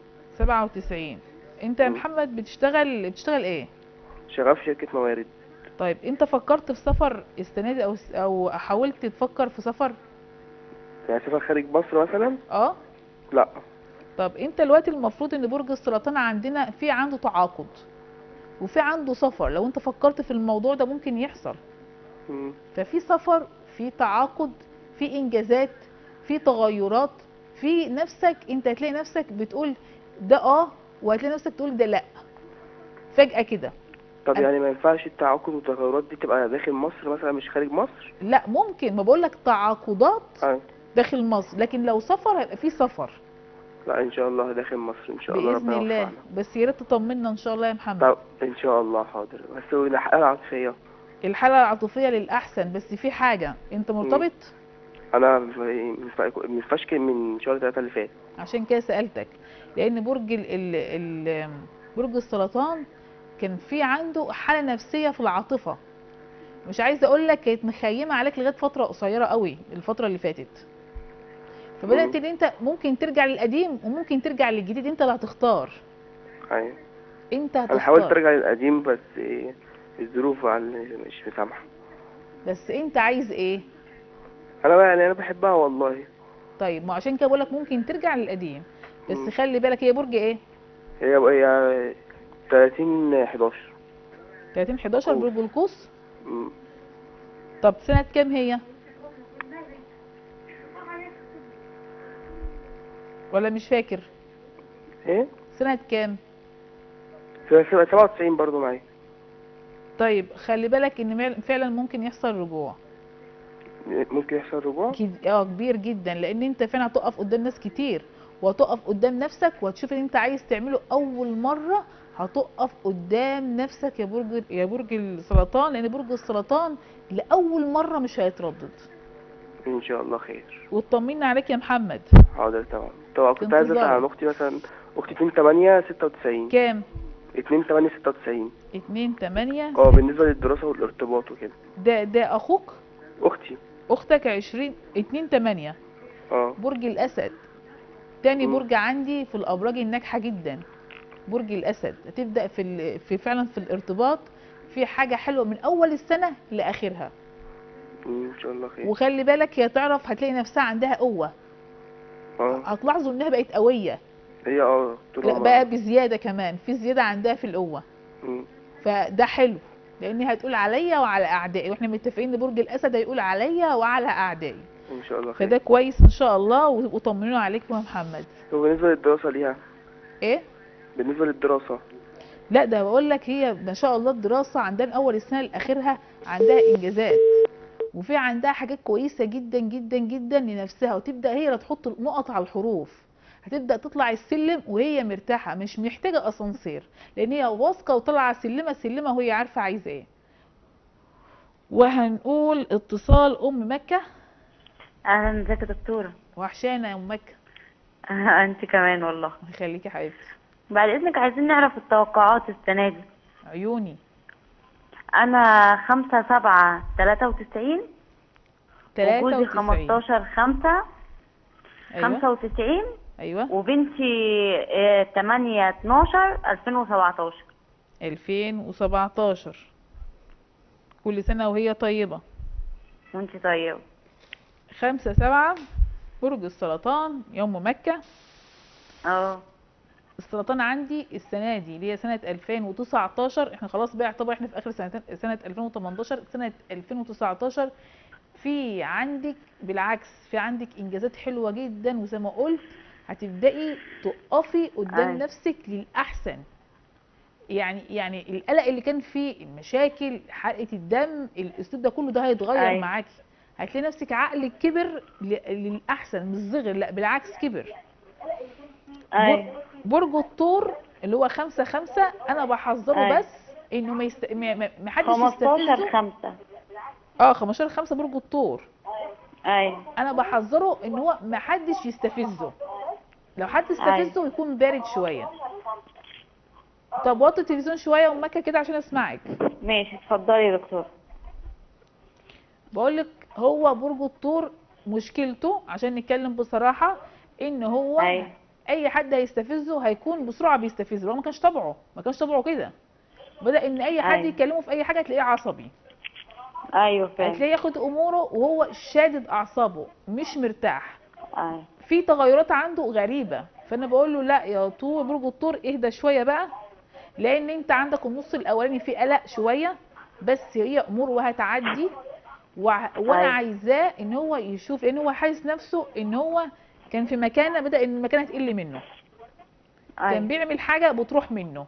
97 انت يا مم. محمد بتشتغل بتشتغل ايه شغال في شركة موارد طيب انت فكرت في سفر السنه دي او او حاولت تفكر في سفر يعني سفر خارج مصر مثلا اه لا طب انت دلوقتي المفروض ان برج السرطان عندنا في عنده تعاقد وفي عنده سفر لو انت فكرت في الموضوع ده ممكن يحصل مم. ففي سفر في تعاقد في انجازات في تغيرات في نفسك انت هتلاقي نفسك بتقول ده اه وهتلاقي نفسك تقول ده لا فجأة كده طب أنا- يعني ما ينفعش التعاقد والتغيرات دي تبقى داخل مصر مثلا مش خارج مصر لا ممكن ما بقولك تعاقدات آه. داخل مصر لكن لو سفر هيبقى في سفر لا ان شاء الله داخل مصر ان شاء الله بإذن ربنا الله يوفقنا بس يا ريت تطمنا ان شاء الله يا محمد طب ان شاء الله حاضر بس والحالة العاطفية الحالة العاطفية للأحسن بس في حاجة أنت مرتبط انا مفشكل من شهر 3 اللي فات عشان كده سألتك لأن برج ال ال ال برج السرطان كان في عنده حالة نفسية في العاطفة مش عايزة أقول لك كانت مخيمة عليك لغاية فترة قصيرة قوي الفترة اللي فاتت فبدأت إن أنت ممكن ترجع للقديم وممكن ترجع للجديد أنت اللي هتختار ايوه أنت انا حاولت هتختار ارجع للقديم بس إيه، الظروف على- مش مسامحة بس أنت عايز إيه انا بقى يعني انا بحبها والله طيب ما عشان كده بقول لك ممكن ترجع للقديم بس مم. خلي بالك هي برج إيه هي هي 30 11 30 11 قوس. برج القوس مم. طب سنة كام هي؟ ولا مش فاكر؟ ايه سنة كام؟ في 97 برضو معايا طيب خلي بالك ان مال- فعلا ممكن يحصل رجوع ممكن يحصل رجوع كد- اه كبير جدا لان انت فعلا هتقف قدام ناس كتير وهتقف قدام نفسك وهتشوف اللي انت عايز تعمله اول مرة هتقف قدام نفسك يا برج يا برج السرطان لان برج السرطان لاول مرة مش هيتردد ان شاء الله خير وطمنا عليك يا محمد حاضر تمام طبعا كنت عايز اسال انتظار. عن اختي مثلا اختي 2 8 96 كام؟ 2 8 96 اتنين تمانية اه بالنسبه للدراسه والارتباط وكده ده ده اخوك اختي اختك عشرين اتنين تمانية اه برج الاسد تاني مم. برج عندي في الابراج الناجحه جدا برج الاسد هتبدا في ال... في فعلا في الارتباط في حاجه حلوه من اول السنه لاخرها مم، ان شاء الله خير وخلي بالك هي تعرف هتلاقي نفسها عندها قوه اه هتلاحظوا انها بقت قويه هي اه طول لا عمرها. بقى بزياده كمان في زياده عندها في القوه مم. فده حلو لان هتقول عليا وعلى اعدائي واحنا متفقين ان برج الاسد هيقول عليا وعلى اعدائي ان شاء الله خير فده كويس ان شاء الله وطمنوا عليكم يا محمد وبالنسبه للدراسه ليها ايه بالنسبه للدراسه لا ده بقول لك هي ما شاء الله الدراسه عندها من اول السنه لاخرها عندها انجازات وفي عندها حاجات كويسه جدا جدا جدا لنفسها وتبدا هي اللي تحط النقط على الحروف هتبدا تطلع السلم وهي مرتاحه مش محتاجه اسانسير لان هي واثقه وطالعه سلمه سلمه وهي عارفه عايزه ايه وهنقول اتصال ام مكه اهلا ازيك يا دكتوره وحشانا يا ام مكه انت كمان والله يخليكي يا حبيبتي بعد اذنك عايزين نعرف التوقعات السنه دي عيوني انا خمسة سبعة تلاتة وتسعين وجوزي 93 خمستاشر خمسة خمسة ايوه وتسعين ايوه وبنتي آه، تمانية اتناشر الفين وسبعتاشر 2017 كل سنة وهي طيبة وانت طيبة خمسة سبعة برج السرطان يوم مكة اه السرطان عندي السنة دي اللي هي سنة 2019 احنا خلاص بقى يعتبر احنا في اخر سنة سنة 2018 سنة 2019 في عندك بالعكس في عندك انجازات حلوة جدا وزي ما قلت هتبدأي تقفي قدام أيوة. نفسك للأحسن يعني يعني القلق اللي كان فيه المشاكل حرقة الدم الاسلوب ده كله ده هيتغير أيوة. معاكي هتلاقي نفسك عقلك كبر ل- للاحسن مش صغر لا بالعكس كبر اي برج الثور اللي هو خمسة خمسة انا بحذره أيوة. بس انه ما يست... ما ما- ما حدش 15 يستفزه خمسة اه 15 خمسة برج الثور اي انا بحذره ان هو ما حدش يستفزه لو حد استفزه يكون بارد شويه طب وطي التلفزيون شويه ومكه كده عشان اسمعك ماشي اتفضلي يا دكتور بقول لك هو برج الثور مشكلته عشان نتكلم بصراحه ان هو أيوة. اي حد هيستفزه هيكون بسرعه بيستفزه هو ما كانش طبعه ما كانش طبعه كده بدا ان اي حد أيوة. يكلمه في اي حاجه تلاقيه عصبي ايوه فاهم هتلاقيه ياخد اموره وهو شادد اعصابه مش مرتاح اي في تغيرات عنده غريبة فانا بقول له لا يا طور برج الطور اهدى شوية بقى لان انت عندك النص الاولاني فيه قلق شوية بس هي امور وهتعدي وع- وانا أيوة. عايزاه ان هو يشوف لان هو حاسس نفسه ان هو كان في مكانه بدا ان المكانه تقل منه كان اي بيعمل حاجة بتروح منه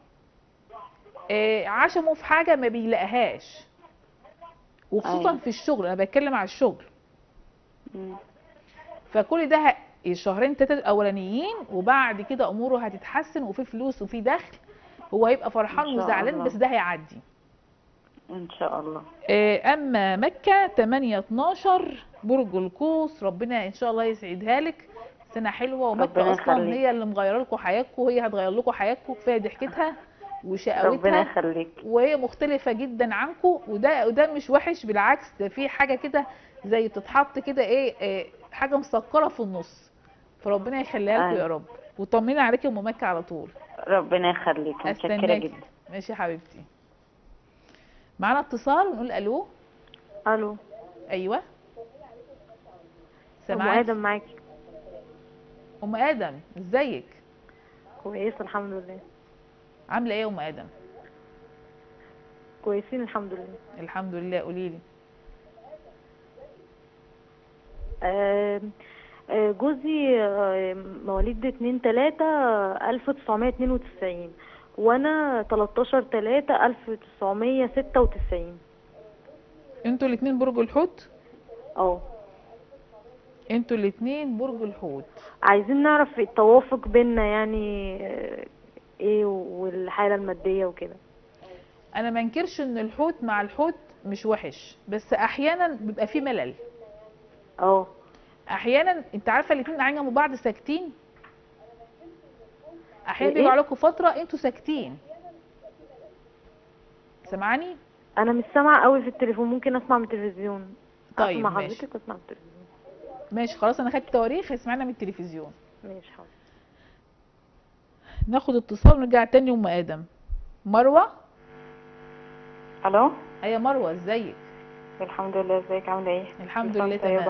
آه، عشمه في حاجة ما بيلاقيهاش وخصوصا أيوة. في الشغل انا بتكلم على الشغل مم. فكل ده ه- الشهرين تلاتة الاولانيين وبعد كده اموره هتتحسن وفي فلوس وفي دخل هو هيبقى فرحان إن شاء وزعلان الله. بس ده هيعدي ان شاء الله آه، اما مكة 8 12 برج القوس ربنا ان شاء الله يسعدها لك سنة حلوة ومكة ربنا اصلا يخليك. هي اللي مغيره لكم حياتكم وهي هتغير لكم حياتكم كفايه ضحكتها ربنا وشقاوتها يخليك وهي مختلفة جدا عنكم وده وده مش وحش بالعكس ده في حاجة كده زي تتحط كده ايه, إيه حاجة مسكرة في النص فربنا يخليها لكم أيوة. يا رب وطمني عليكي ام مكة على طول ربنا يخليك متشكرة استناكي جدا ماشي يا حبيبتي معانا اتصال ونقول الو الو ايوه ام سامعاكي ادم معاكي ام ادم ازيك كويسه الحمد لله عامله ايه يا ام ادم كويسين الحمد لله الحمد لله قولي لي آه، آه، جوزي آه، مواليد اتنين تلاتة ألف تسعمية اتنين وتسعين وأنا تلاتاشر تلاتة ألف تسعمية ستة وتسعين انتوا الاتنين برج الحوت اه انتوا الاتنين برج الحوت عايزين نعرف التوافق بينا يعني آه، ايه والحالة المادية وكده انا ما انكرش ان الحوت مع الحوت مش وحش بس احيانا بيبقى فيه ملل اه احيانا انت عارفه الاتنين قاعدين جنب بعض ساكتين احيانا إيه؟ بيبقى عليكم فتره انتوا ساكتين سامعاني انا مش سامعة قوي في التليفون ممكن اسمع من التلفزيون طيب، اسمع ماشي. حضرتك اسمع من التلفزيون ماشي خلاص انا خدت تواريخ اسمعنا من التلفزيون ماشي حاضر ناخد اتصال ونرجع تاني ام ادم مروه الو ايوه مروه ازيك الحمد لله ازيك عامله ايه الحمد كل سنة لله طيبة. تمام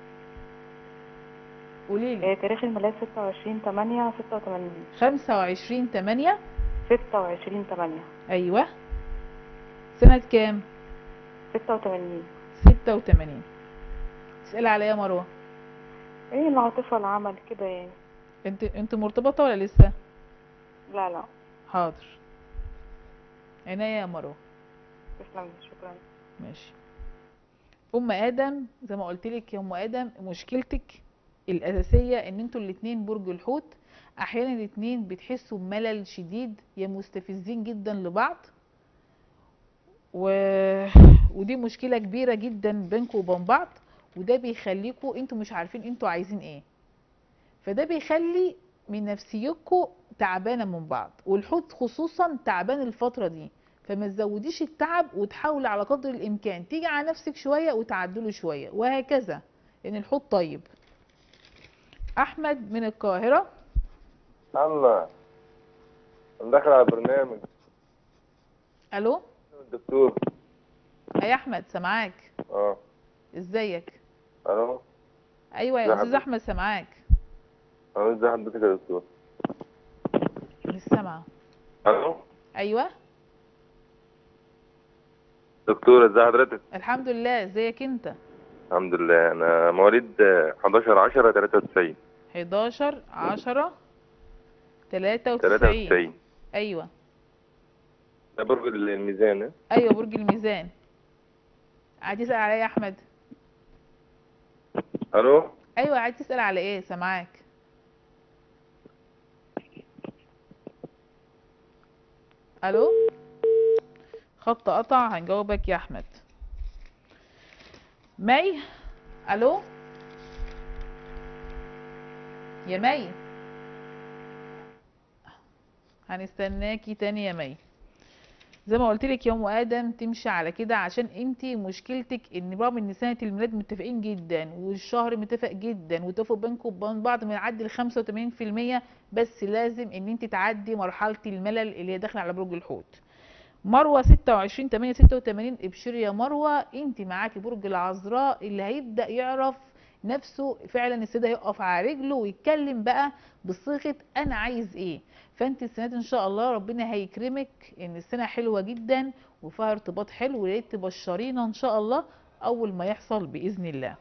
قولي لي إيه تاريخ الميلاد 26 8 86 25 8 26 8 ايوه سنه كام 86 86 تسألي على ايه يا مروه ايه العاطفة العمل كده يعني انت انت مرتبطه ولا لسه لا لا حاضر عينيا يا مروه تسلم شكرا ماشي ام ادم زي ما قلت لك يا ام ادم مشكلتك الاساسيه ان انتوا الاتنين برج الحوت احيانا الاتنين بتحسوا بملل شديد يا مستفزين جدا لبعض و... ودي مشكله كبيره جدا بينكم وبين بعض وده بيخليكوا انتوا مش عارفين انتوا عايزين ايه فده بيخلي من نفسيتكم تعبانه من بعض والحوت خصوصا تعبان الفتره دي فما تزوديش التعب وتحاولي على قدر الامكان تيجي على نفسك شويه وتعدله شويه وهكذا لان الحوت طيب احمد من القاهره أما أنا داخل على برنامج الو الدكتور يا احمد سامعاك اه ازيك ألو ايوه يا ازي استاذ حضرتك؟ احمد سامعاك أنا ازي حضرتك يا دكتور مش سامعه ألو ايوه دكتور ازي حضرتك الحمد لله ازيك انت الحمد لله أنا مواليد 11 10 93 11 10 93 93 ايوه ده برج الميزان ها؟ ايوه برج الميزان عايز تسال عليا يا احمد الو ايوه عايز تسال على ايه سامعاك الو خط قطع هنجاوبك يا احمد مي الو يا مي هنستناكي تاني يا مي زي ما قلت لك يا ام ادم تمشي على كده عشان انت مشكلتك ان رغم ان سنه الميلاد متفقين جدا والشهر متفق جدا وتفق بينكم وبين بعض ما يعدي ال 85% بس لازم ان انت تعدي مرحله الملل اللي هي داخله على برج الحوت مروه 26 8 86 ابشري يا مروه انت معاكي برج العذراء اللي هيبدا يعرف نفسه فعلا السيد هيقف على رجله ويتكلم بقى بصيغه انا عايز ايه فانت السنه دي ان شاء الله ربنا هيكرمك ان السنه حلوه جدا وفيها ارتباط حلو ويا ريت تبشرينا ان شاء الله اول ما يحصل باذن الله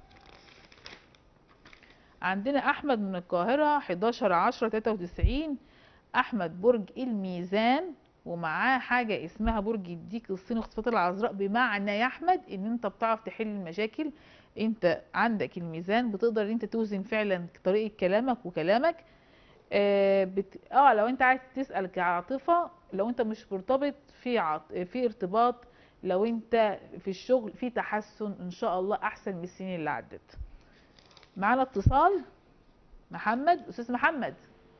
عندنا احمد من القاهره 11 10 93 احمد برج الميزان ومعاه حاجه اسمها برج الديك الصيني واختصاصات العذراء بمعنى يا احمد ان انت بتعرف تحل المشاكل انت عندك الميزان بتقدر ان انت توزن فعلا طريقه كلامك وكلامك آه, بت... اه لو انت عايز تسال كعاطفه لو انت مش مرتبط في عط... في ارتباط لو انت في الشغل في تحسن ان شاء الله احسن من السنين اللي عدت معانا اتصال محمد استاذ محمد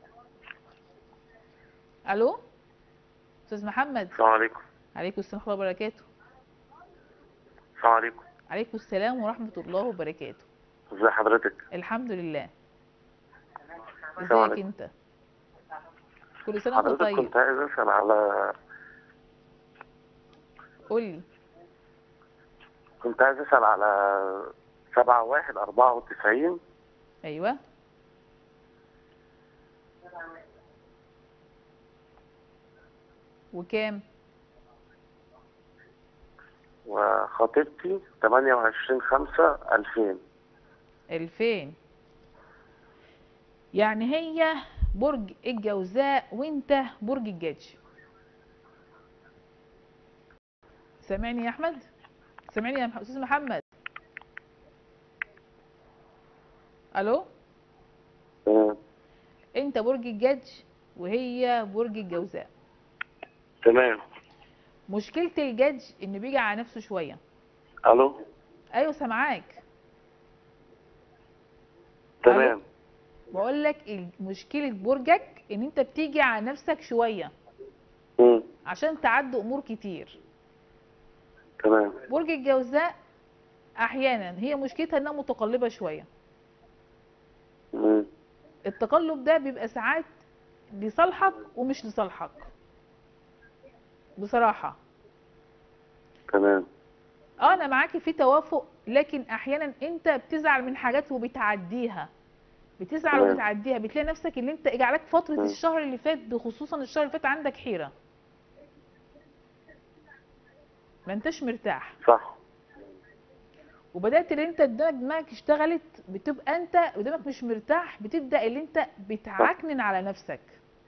الو استاذ محمد السلام عليكم عليكم السلام ورحمه الله وبركاته السلام عليكم عليكم السلام ورحمه الله وبركاته ازي حضرتك الحمد لله السلام ازيك عليكم. انت كل سنه وانت حضرتك طيب كنت عايز اسال على قولي كنت عايز اسال على سبعة واحد أربعة وتسعين ايوه وكام وخطيبتي تمانية وعشرين خمسة ألفين الفين يعني هي برج الجوزاء وانت برج الجدي سامعني يا احمد سامعني يا مح- استاذ محمد الو انت برج الجدي وهي برج الجوزاء تمام مشكلة الجدي انه بيجي على نفسه شوية ألو ايوه سامعاك تمام بقول لك مشكلة برجك ان انت بتيجي على نفسك شوية مم. عشان تعدي امور كتير تمام برج الجوزاء احيانا هي مشكلتها انها متقلبة شوية مم. التقلب ده بيبقى ساعات لصالحك ومش لصالحك بصراحة تمام اه انا معاكي في توافق لكن احيانا انت بتزعل من حاجات وبتعديها بتزعل تمام. وبتعديها بتلاقي نفسك ان انت اجى عليك فترة مم. الشهر اللي فات خصوصا الشهر اللي فات عندك حيرة ما انتش مرتاح صح وبدات اللي انت قدامك دماغك اشتغلت بتبقى انت قدامك مش مرتاح بتبدا اللي انت بتعكنن على نفسك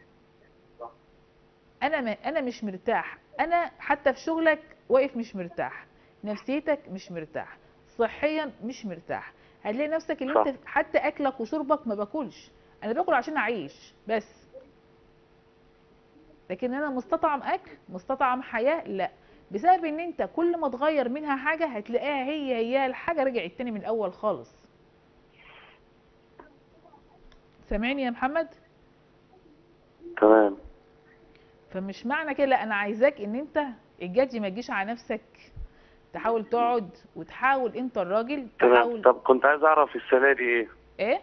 انا ما انا مش مرتاح انا حتى في شغلك واقف مش مرتاح نفسيتك مش مرتاح صحيا مش مرتاح هتلاقي نفسك اللي انت حتى اكلك وشربك ما باكلش انا باكل عشان اعيش بس لكن انا مستطعم اكل مستطعم حياه لا بسبب ان انت كل ما تغير منها حاجه هتلاقيها هي هي الحاجه رجعت تاني من الاول خالص سامعني يا محمد تمام فمش معنى كده لا انا عايزاك ان انت الجدي ما تجيش على نفسك تحاول تقعد وتحاول انت الراجل تمام تحاول طب كنت عايز أعرف السنة دي إيه ايه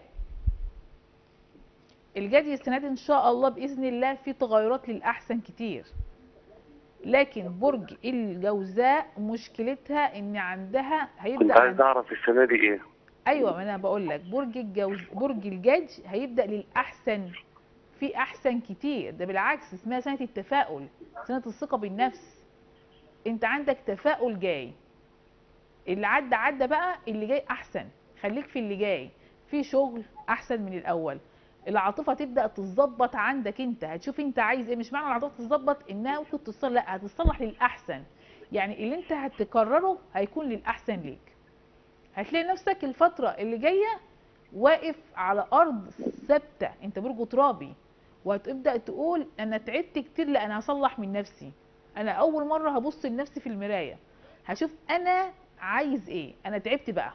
الجدي السنه دي ان شاء الله باذن الله في تغيرات للاحسن كتير لكن برج الجوزاء مشكلتها ان عندها كنت هيبدا عايز عند... أعرف السنة دي إيه ايوه ما انا بقول لك برج الجوز برج الجدي هيبدا للاحسن في احسن كتير ده بالعكس اسمها سنه التفاؤل سنه الثقه بالنفس انت عندك تفاؤل جاي اللي عدى عدى بقى اللي جاي احسن خليك في اللي جاي في شغل احسن من الاول العاطفه تبدا تتظبط عندك انت هتشوف انت عايز ايه مش معنى العاطفه تتظبط انها ممكن تصلح لا هتتصلح للاحسن يعني اللي انت هتكرره هيكون للاحسن ليك هتلاقي نفسك الفتره اللي جايه واقف على ارض ثابته انت برج ترابي وهتبدا تقول انا تعبت كتير لا انا هصلح من نفسي انا اول مره هبص لنفسي في المرايه هشوف انا عايز ايه انا تعبت بقى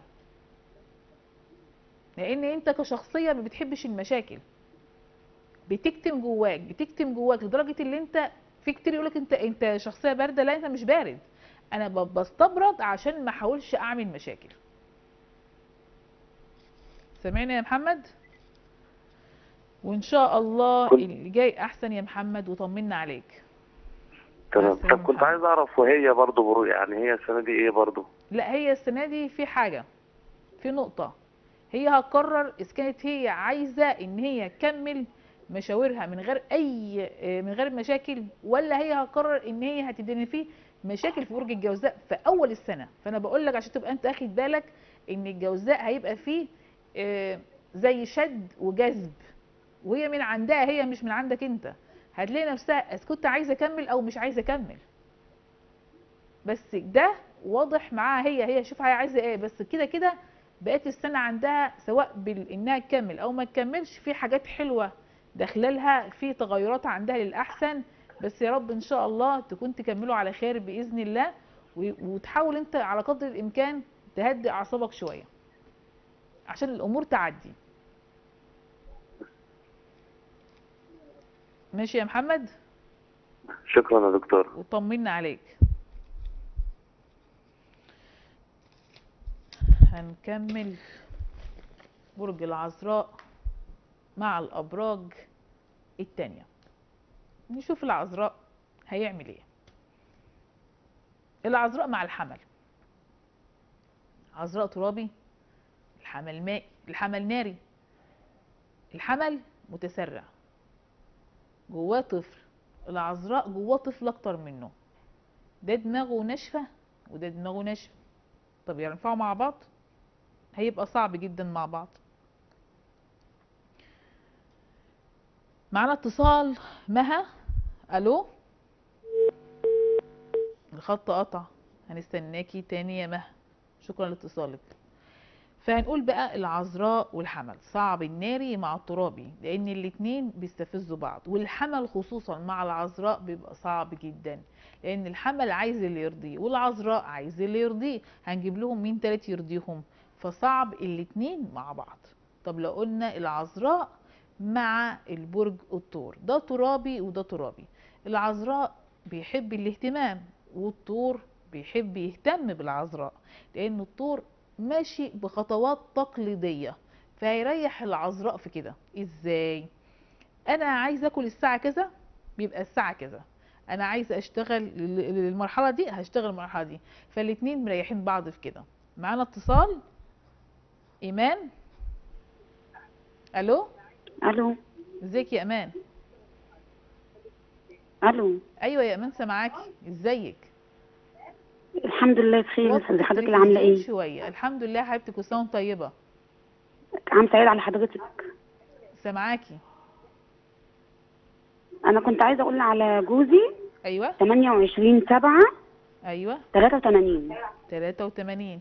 لان انت كشخصيه ما بتحبش المشاكل بتكتم جواك بتكتم جواك لدرجه اللي انت في كتير يقولك انت انت شخصيه بارده لا انت مش بارد انا ب- بستبرد عشان ما احاولش اعمل مشاكل سامعني يا محمد وان شاء الله اللي جاي احسن يا محمد وطمنا عليك تمام طب كنت عايز اعرف وهي برضه برو يعني هي السنه دي ايه برضه لا هي السنه دي في حاجه في نقطه هي هتقرر اذا كانت هي عايزه ان هي تكمل مشاورها من غير اي من غير مشاكل ولا هي هتقرر ان هي هتدني فيه مشاكل في برج الجوزاء في اول السنه فانا بقول لك عشان تبقى انت اخد بالك ان الجوزاء هيبقى فيه آه، زي شد وجذب وهي من عندها هي مش من عندك انت هتلاقي نفسها اذا كنت عايزه اكمل او مش عايزه اكمل بس ده واضح معاها هي هي شوف هي عايزه ايه بس كده كده بقت السنه عندها سواء بانها تكمل او ما تكملش في حاجات حلوه داخله لها في تغيرات عندها للاحسن بس يا رب ان شاء الله تكون تكملوا على خير باذن الله و- وتحاول انت على قدر الامكان تهدي اعصابك شويه عشان الامور تعدي ماشي يا محمد شكرا يا دكتور وطمنا عليك هنكمل برج العذراء مع الأبراج التانية نشوف العذراء هيعمل ايه العذراء مع الحمل عذراء ترابي الحمل مائي الحمل ناري الحمل متسرع جواه طفل العذراء جواه طفل اكتر منه ده دماغه ناشفه وده دماغه ناشفه طب ينفعوا مع بعض هيبقى صعب جدا مع بعض معانا اتصال مها الو الخط قطع هنستناكي تاني يا مها شكرا لاتصالك فهنقول بقى العذراء والحمل صعب الناري مع الترابي لان الاتنين بيستفزوا بعض والحمل خصوصا مع العذراء بيبقى صعب جدا لان الحمل عايز اللي يرضيه والعذراء عايز اللي يرضيه هنجيب لهم مين تالت يرضيهم فصعب الاتنين مع بعض طب لو قلنا العذراء مع البرج الثور ده ترابي وده ترابي العذراء بيحب الاهتمام والثور بيحب يهتم بالعذراء لان الثور ماشي بخطوات تقليديه فهيريح العذراء في كده ازاي انا عايزه اكل الساعه كذا بيبقى الساعه كذا انا عايزه اشتغل لل- للمرحله دي هشتغل المرحله دي فالاتنين مريحين بعض في كده معانا اتصال ايمان الو الو ازيك يا امان الو ايوه يا امان سامعاكي ازيك الحمد لله بخير وطي حضرتك اللي عامله التلفزيون ايه شويه الحمد لله يا حبيبتي كل سنه وانت طيبه عم سعيد على حضرتك سامعاكي انا كنت عايزه اقول على جوزي ايوه 28 7 ايوه 83 83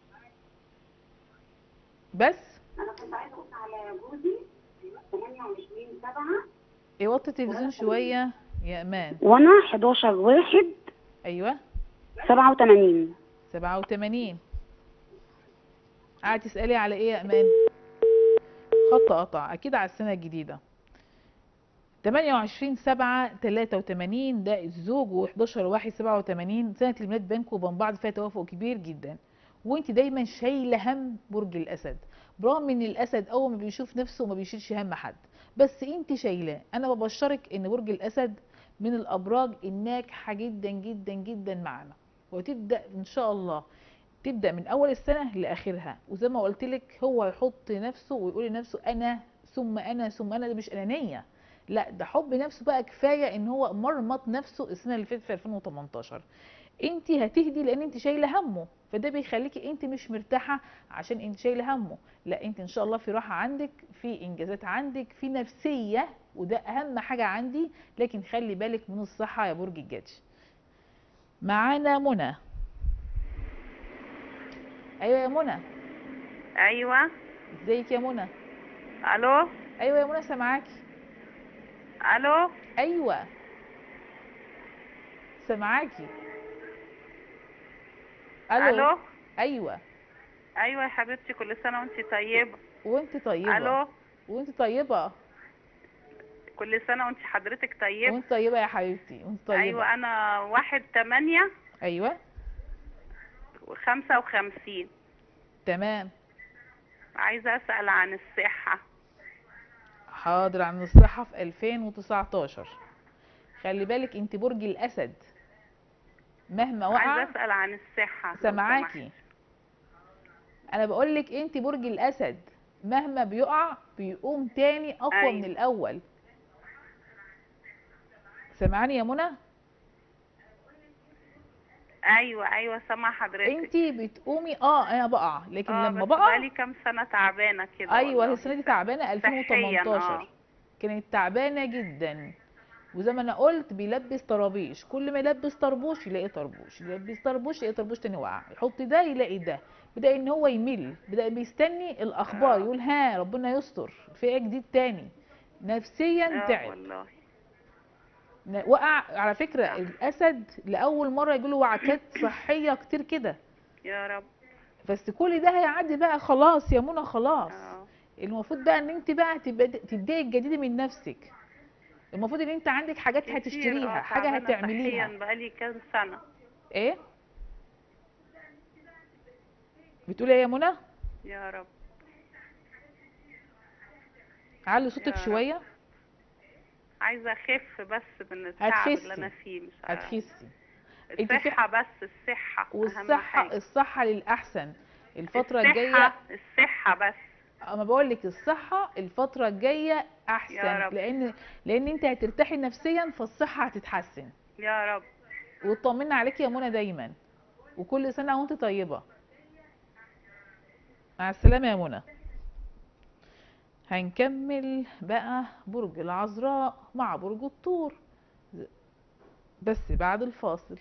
بس انا كنت عايزه اقول على جوزي 28 7 ايه وطي التلفزيون شويه يا امان وانا 11 1 ايوه 87 87 قاعد تسألي على ايه يا امان خط قطع اكيد على السنة الجديدة 28 7 83 ده الزوج و11 1 87 سنة الميلاد بينكم وبين بعض فيها توافق كبير جدا وانت دايما شايله هم برج الاسد برغم ان الاسد اول ما بيشوف نفسه ما بيشيلش هم حد بس انت شايلاه انا ببشرك ان برج الاسد من الابراج الناجحه جدا جدا جدا معانا وتبدا ان شاء الله تبدا من اول السنه لاخرها وزي ما قلت لك هو يحط نفسه ويقول لنفسه انا ثم انا ثم انا ده مش انانيه لا ده حب نفسه بقى كفايه ان هو مرمط نفسه السنه اللي فاتت في 2018 انت هتهدي لان انت شايله همه فده بيخليكي انت مش مرتاحه عشان انت شايله همه لا انت ان شاء الله في راحه عندك في انجازات عندك في نفسيه وده اهم حاجه عندي لكن خلي بالك من الصحه يا برج الجدي معانا منى ايوه يا منى ايوه ازيك يا منى الو ايوه يا منى سامعاكي الو ايوه سامعاكي الو الو ايوه ايوه يا حبيبتي كل سنه وانت طيبه وانت طيبه الو وانت طيبه كل سنه وانت حضرتك طيبه وانت طيبه يا حبيبتي وانت طيبه ايوه انا واحد تمانية ايوه وخمسة وخمسين تمام عايزة اسأل عن الصحة حاضر عن الصحة في 2019 خلي بالك انت برج الاسد مهما وقع عايزة اسأل عن الصحة لو سامعاكي انا بقول لك انت برج الاسد مهما بيقع بيقوم تاني اقوى أيوة. من الاول سامعاني يا منى ايوه ايوه سامعة حضرتك انت بتقومي اه انا بقع لكن اه لما بس بقع بقالي كام سنة تعبانة كده ايوه والله. السنه دي تعبانه صحياً، 2018 اه. كانت تعبانه جدا وزي ما انا قلت بيلبس طرابيش كل ما يلبس طربوش يلاقي طربوش يلبس طربوش يلاقي طربوش تاني وقع يحط ده يلاقي ده بدا ان هو يمل بدا بيستني الاخبار يقول ها ربنا يستر في ايه جديد تاني نفسيا اه تعب والله ن- وقع على فكره الاسد لاول مره يجيله وعكات صحيه كتير كده يا رب بس كل ده هيعدي بقى خلاص يا منى خلاص اه. المفروض بقى ان انت بقى تبد- تبداي الجديد من نفسك المفروض ان انت عندك حاجات كتير، هتشتريها اه، حاجه تعبانة هتعمليها صحياً بقالي كام سنة ايه بتقولي ايه يا منى يا رب علي صوتك يا رب. شويه عايزة اخف بس من التعب اللي هتخسي انا فيه مش عارفة. هتخسي انت في- الصحة بس الصحة اهم والصحه حاجة الصحه للاحسن الفتره الصحة الجايه الصحة بس اما بقول لك الصحه الفتره الجايه احسن يا رب. لان لان انت هترتاحي نفسيا فالصحه هتتحسن يا رب وطمنا عليك يا منى دايما وكل سنه وانت طيبه مع السلامه يا منى هنكمل بقى برج العذراء مع برج الثور بس بعد الفاصل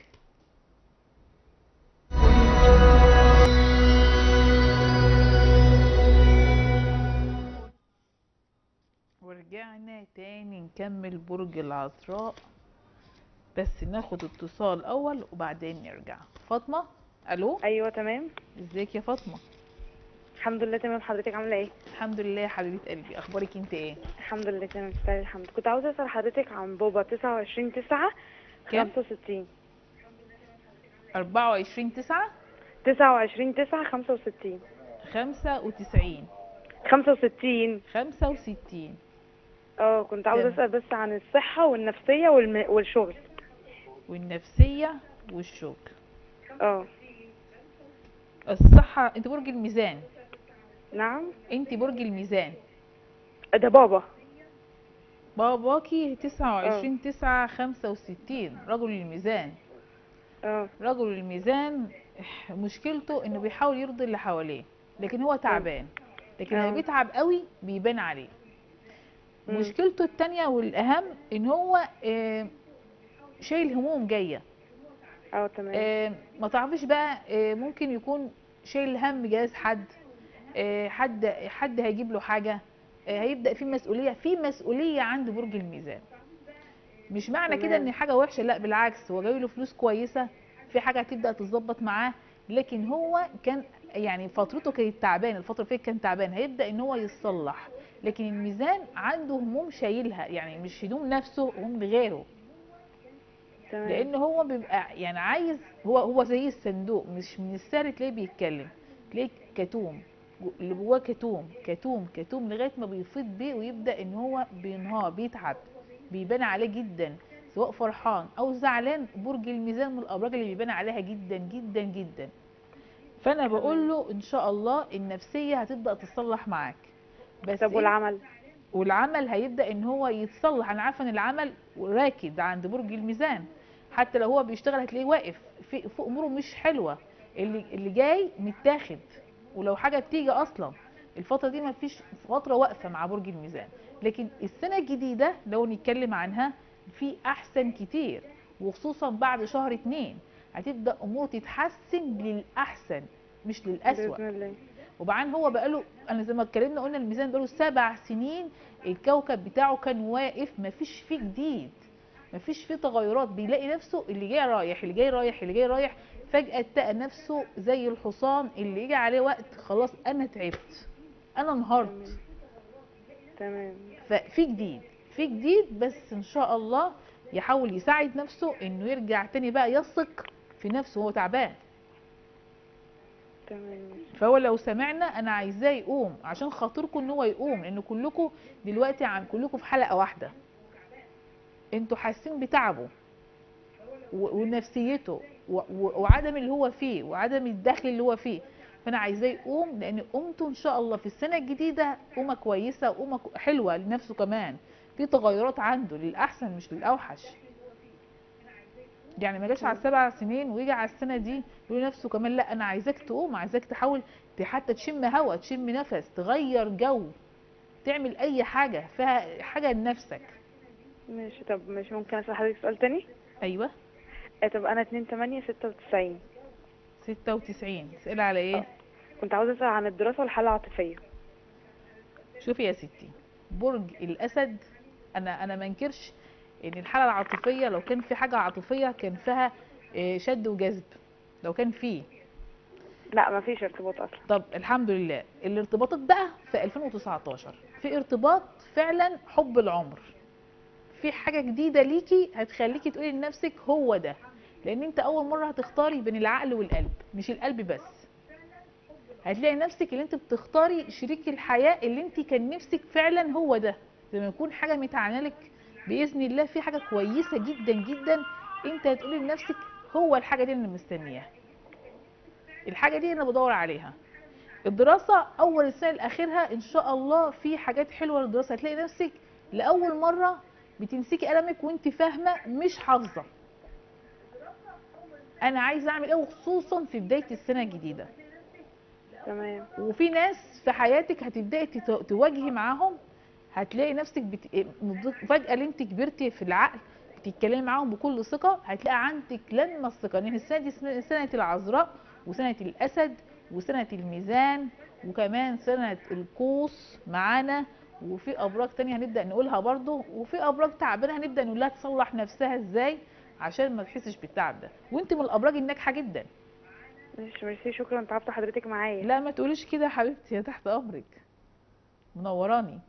ورجعنا تاني نكمل برج العذراء بس ناخد اتصال اول وبعدين نرجع فاطمه الو ايوه تمام ازيك يا فاطمه الحمد لله تمام حضرتك عامله ايه الحمد لله يا حبيبه قلبي اخبارك انت ايه الحمد لله تمام تستاهل الحمد كنت عاوزه اسال حضرتك عن بابا 29 9 كام؟ 65 24 9 29 9 65 95 65 65 اه كنت عاوزه تمام. اسال بس عن الصحه والنفسيه والم... والشغل والنفسيه والشغل اه الصحه انت برج الميزان نعم انت برج الميزان ده بابا باباكي 29 9 65 رجل الميزان اه رجل الميزان مشكلته انه بيحاول يرضي اللي حواليه لكن هو تعبان لكن لما آه. بيتعب قوي بيبان عليه مم. مشكلته التانية والاهم ان هو آه، شايل هموم جايه اه تمام آه، ما تعرفيش بقى آه، ممكن يكون شايل هم جهاز حد آه، حد حد هيجيب له حاجه آه، هيبدا في مسؤوليه في مسؤوليه عند برج الميزان مش معنى كده تمام. ان حاجه وحشه لا بالعكس هو جاي له فلوس كويسه في حاجه هتبدا تتظبط معاه لكن هو كان يعني فترته كانت تعبان الفتره اللي فاتت كان تعبان هيبدا ان هو يتصلح لكن الميزان عنده هموم شايلها يعني مش هدوم نفسه هموم غيره تمام لان هو بيبقى يعني عايز هو هو زي الصندوق مش من السهل تلاقيه بيتكلم تلاقيه كتوم جو- اللي جواه كتوم كتوم كتوم لغايه ما بيفيض بيه ويبدا ان هو بينهار بيتعب بيبان عليه جدا سواء فرحان او زعلان برج الميزان من الابراج اللي بيبان عليها جدا جدا جدا فانا بقول له ان شاء الله النفسيه هتبدا تتصلح معاك بس طب إيه؟ والعمل والعمل هيبدا ان هو يتصلح انا عارفه ان العمل راكد عند برج الميزان حتى لو هو بيشتغل هتلاقيه واقف في, في اموره مش حلوه اللي اللي جاي متاخد ولو حاجه بتيجي اصلا الفتره دي ما فيش فتره واقفه مع برج الميزان لكن السنه الجديده لو نتكلم عنها في احسن كتير وخصوصا بعد شهر اتنين هتبدا امور تتحسن للاحسن مش للاسوأ باذن الله وبعدين هو بقاله انا زي ما اتكلمنا قلنا الميزان بقاله سبع سنين الكوكب بتاعه كان واقف مفيش فيه جديد مفيش فيه تغيرات بيلاقي نفسه اللي جاي رايح اللي جاي رايح اللي جاي رايح فجأة تلاقى نفسه زي الحصان اللي يجي عليه وقت خلاص انا تعبت انا انهارت تمام ففي جديد في جديد بس ان شاء الله يحاول يساعد نفسه انه يرجع تاني بقى يثق في نفسه وهو تعبان تمام فهو لو سمعنا انا عايزاه يقوم عشان خاطركم ان هو يقوم لان كلكم دلوقتي عن كلكم في حلقه واحده انتوا حاسين بتعبه و- ونفسيته و- و- وعدم اللي هو فيه وعدم الدخل اللي هو فيه فانا عايزاه يقوم لان قومته ان شاء الله في السنه الجديده قومه كويسه وقومه ك- حلوه لنفسه كمان في تغيرات عنده للاحسن مش للاوحش يعني ما جاش على السبع سنين ويجي على السنه دي يقول لنفسه كمان لا انا عايزاك تقوم عايزاك تحاول ت- حتى تشم هوا تشم نفس تغير جو تعمل اي حاجه فيها حاجه لنفسك ماشي طب ماشي ممكن اسال حضرتك سؤال تاني ايوه آه، طب انا 2 8 96 96 اسئله على ايه كنت عاوزه اسال عن الدراسه والحاله العاطفيه شوفي يا ستي برج الاسد انا انا ما انكرش ان الحاله العاطفيه لو كان في حاجه عاطفيه كان فيها آه، شد وجذب لو كان فيه لا مفيش ارتباط اصلا طب الحمد لله الارتباطات بقى في 2019 في ارتباط فعلا حب العمر في حاجه جديده ليكي هتخليكي تقولي لنفسك هو ده لان انت اول مره هتختاري بين العقل والقلب مش القلب بس هتلاقي نفسك اللي انت بتختاري شريك الحياه اللي انت كان نفسك فعلا هو ده زي ما يكون حاجه متعنى لك باذن الله في حاجه كويسه جدا جدا انت هتقولي لنفسك هو الحاجه دي اللي أنا مستنياها الحاجه دي انا بدور عليها الدراسه اول السنه لاخرها ان شاء الله في حاجات حلوه للدراسه هتلاقي نفسك لاول مره بتمسكي قلمك وانت فاهمه مش حافظه انا عايزه اعمل ايه وخصوصا في بدايه السنه الجديده تمام وفي ناس في حياتك هتبداي تت- تواجهي معاهم هتلاقي نفسك بت... فجاه اللي انت كبرتي في العقل بتتكلمي معاهم بكل ثقه هتلاقي عندك لما الثقه لان السنه دي سنه سنة العذراء وسنه الاسد وسنه الميزان وكمان سنه القوس معانا وفي ابراج تانية هنبدا نقولها برضو وفي ابراج تعبانه هنبدا نقول لها تصلح نفسها ازاي عشان ما تحسش بالتعب ده وانت من الابراج الناجحه جدا ماشي ميرسي شكرا تعبت حضرتك معايا لا ما تقوليش كده يا حبيبتي يا تحت امرك منوراني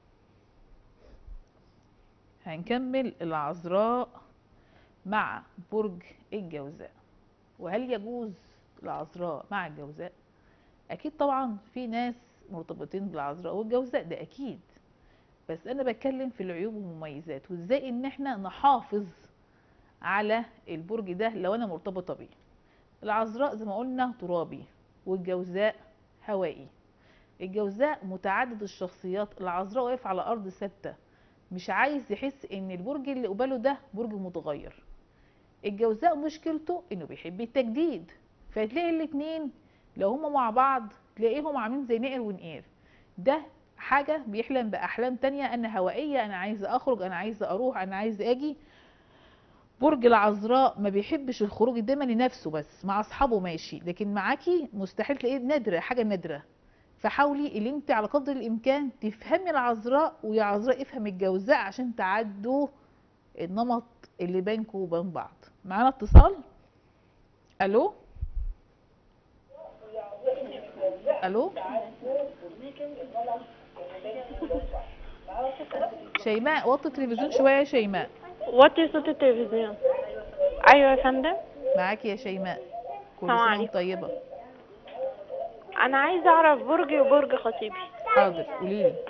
هنكمل العذراء مع برج الجوزاء وهل يجوز العذراء مع الجوزاء اكيد طبعا في ناس مرتبطين بالعذراء والجوزاء ده اكيد بس انا بتكلم في العيوب والمميزات وازاي ان احنا نحافظ على البرج ده لو انا مرتبطه بيه العذراء زي ما قلنا ترابي والجوزاء هوائي الجوزاء متعدد الشخصيات العذراء واقف على ارض ثابته مش عايز يحس ان البرج اللي قباله ده برج متغير الجوزاء مشكلته انه بيحب التجديد فتلاقي الاتنين لو هما مع بعض تلاقيهم عاملين زي نقر ونقير ده حاجة بيحلم بأحلام تانية أنا هوائية أنا عايزة أخرج أنا عايزة أروح أنا عايزة أجي برج العذراء ما بيحبش الخروج دايما لنفسه بس مع أصحابه ماشي لكن معاكي مستحيل تلاقيه نادرة حاجة نادرة فحاولي اللي انت على قدر الإمكان تفهمي العذراء ويا عذراء افهم الجوزاء عشان تعدوا النمط اللي بينكم وبين بعض معانا اتصال الو الو شيماء وطي التلفزيون شويه يا شيماء وطي صوت التلفزيون ايوه يا فندم معاكي يا شيماء كل السلام سنه عليكم. وانت طيبه انا عايزه اعرف برجي وبرج خطيبي حاضر قولي لي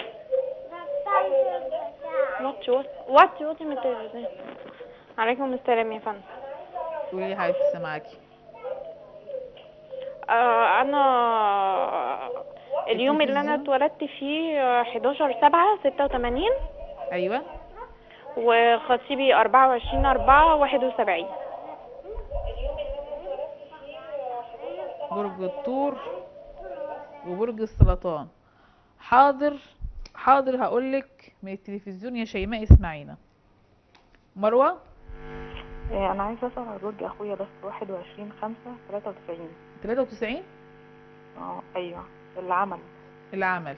وطي وطي وطي وطي من التلفزيون عليكم السلام يا فندم قولي لي حبيبتي سامعاكي آه انا اليوم اللي انا اتولدت فيه آه، 11 7 86 ايوه وخطيبي 24 4 71 برج الثور وبرج السرطان حاضر حاضر هقولك من التلفزيون يا شيماء اسمعينا مروه إيه، انا عايزه اسال على برج اخويا بس 21 5 93 93 اه ايوه العمل العمل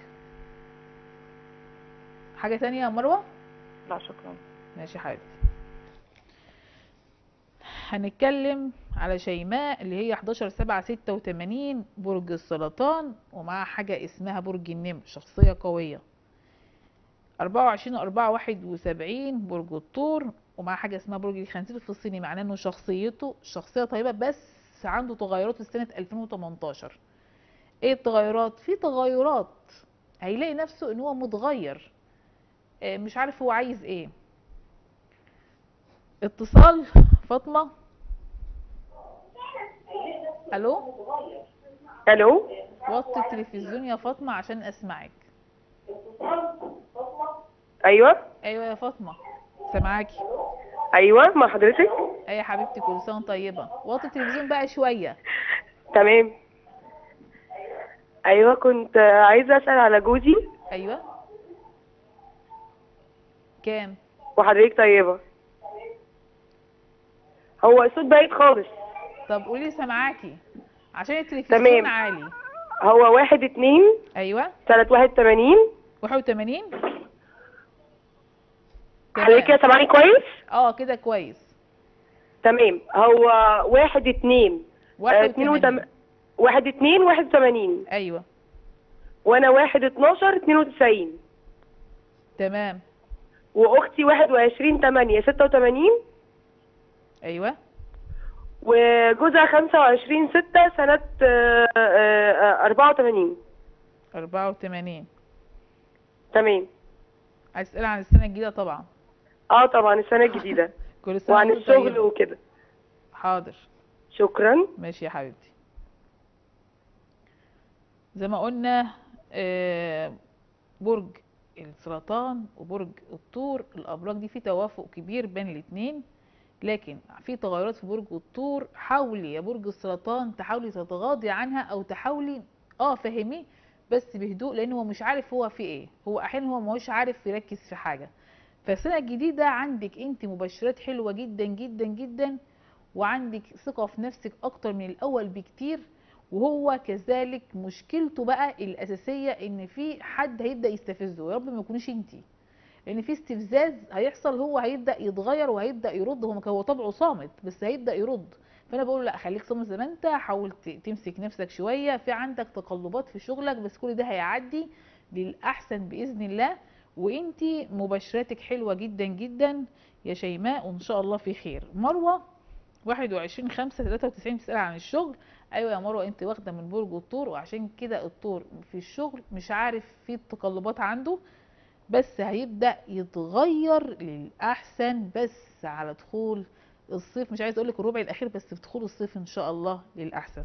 حاجة تانية يا مروة لا شكرا ماشي يا حبيبتي هنتكلم على شيماء اللي هي 11 7 86 برج السرطان ومعاها حاجة اسمها برج النمر شخصية قوية 24 4 71 برج الثور ومعاه حاجة اسمها برج الخنزير في الصيني معناه انه شخصيته شخصية طيبة بس عنده تغيرات في سنة 2018 ايه التغيرات؟ في تغيرات هيلاقي نفسه ان هو متغير آه، مش عارف هو عايز ايه اتصال فاطمة الو الو وطي التلفزيون يا فاطمة عشان اسمعك ايوه ايوه يا فاطمة سامعاكي ايوه مع حضرتك ايه يا حبيبتي كل سنة طيبة وطي التلفزيون بقى شوية تمام ايوه كنت عايزه اسال على جوزي ايوه كام وحضرتك طيبه هو الصوت بعيد خالص طب قولي سامعاكي عشان التلفزيون تمام. عالي هو واحد اتنين ايوه سنة واحد تمانين 81 حضرتك كده سامعني كويس؟ اه كده كويس تمام هو واحد اتنين آه، اتنين 81. وتم... واحد اتنين واحد وتمانين ايوه وانا واحد اتناشر اتنين وتسعين تمام واختي واحد وعشرين تمانية ستة وتمانين ايوه وجوزها خمسة وعشرين ستة سنة آه، آه، آه، أربعة وتمانين 84 تمام عايز تسألي عن السنة الجديدة طبعا اه طبعا السنة الجديدة كل سنة وعن وانت الشغل طيبة. وكده حاضر شكرا ماشي يا حبيبتي زي ما قلنا آه، برج السرطان وبرج الثور الابراج دي في توافق كبير بين الاتنين لكن في تغيرات في برج الثور حاولي يا برج السرطان تحاولي تتغاضي عنها او تحاولي اه فهميه بس بهدوء لان هو مش عارف هو في ايه هو احيانا هو مش عارف يركز في حاجه فالسنه الجديده عندك انت مبشرات حلوه جدا جدا جدا وعندك ثقه في نفسك اكتر من الاول بكتير وهو كذلك مشكلته بقى الاساسيه ان في حد هيبدا يستفزه يا رب ما يكونش انتي لان في استفزاز هيحصل هو هيبدا يتغير وهيبدا يرد هو هو طبعه صامت بس هيبدا يرد فانا بقول لا خليك صامت زي ما انت حاول ت- تمسك نفسك شويه في عندك تقلبات في شغلك بس كل ده هيعدي للاحسن باذن الله وانتي مبشراتك حلوه جدا جدا يا شيماء وان شاء الله في خير مروه 21 5 93 بتسأل عن الشغل ايوه يا مروه انت واخده من برج الثور وعشان كده الثور في الشغل مش عارف في تقلبات عنده بس هيبدأ يتغير للأحسن بس على دخول الصيف مش عايز اقولك الربع الأخير بس في دخول الصيف إن شاء الله للأحسن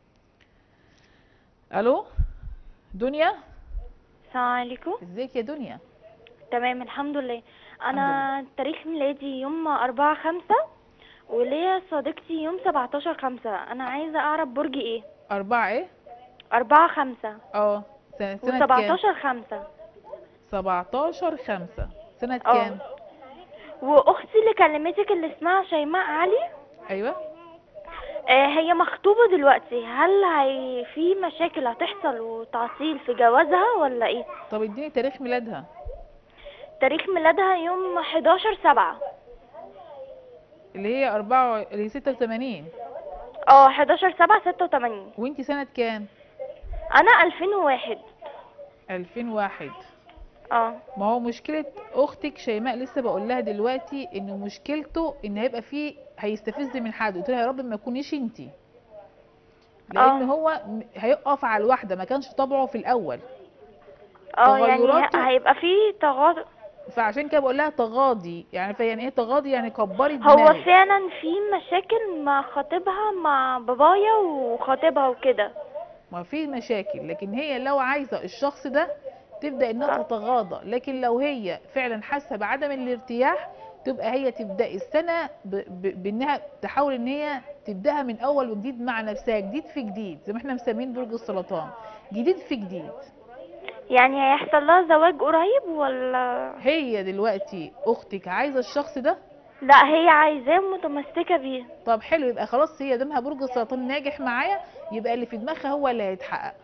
ألو دنيا السلام عليكم ازيك يا دنيا تمام الحمد لله انا تاريخ ميلادي يوم أربعة خمسة وليا صديقتي يوم سبعتاشر خمسة انا عايزة اعرف برج ايه أربعة ايه؟ أربعة خمسة اه سنة سنة كام؟ وسبعتاشر خمسة 17 5 سنة اه. كام؟ واختي اللي كلمتك اللي اسمها شيماء علي ايوه آه هي مخطوبة دلوقتي هل هي في مشاكل هتحصل وتعطيل في جوازها ولا ايه طب اديني تاريخ ميلادها تاريخ ميلادها يوم 11 سبعة اللي هي 4 اللي هي 86 اه 11 سبعة ستة وتمانين وانتي سنة كام؟ انا 2001 2001 اه ما هو مشكلة أختك شيماء لسه بقول لها دلوقتي إن مشكلته إن هيبقى فيه هيستفز من حد قلت لها يا رب ما يكونيش انتي لأن آه. هو م- هيقف على الواحدة ما كانش طبعه في الأول اه يعني تغيراته- ه- هيبقى في تغاضي فعشان كده بقول لها تغاضي يعني فيعني ايه تغاضي يعني كبري هو دماغك فعلا في مشاكل مع خطيبها مع بابايا وخطيبها وكده ما في مشاكل لكن هي لو عايزة الشخص ده تبدأ انها تتغاضى لكن لو هي فعلا حاسة بعدم الارتياح تبقى هي تبدأ السنة ب... ب... بانها تحاول ان هي تبدأها من اول وجديد مع نفسها جديد في جديد زي ما احنا مسمين برج السرطان جديد في جديد يعني هيحصل لها زواج قريب ولا هي دلوقتي اختك عايزة الشخص ده لا هي عايزاه متمسكة بيه طب حلو يبقى خلاص هي دامها برج السرطان ناجح معايا يبقى اللي في دماغها هو اللي هيتحقق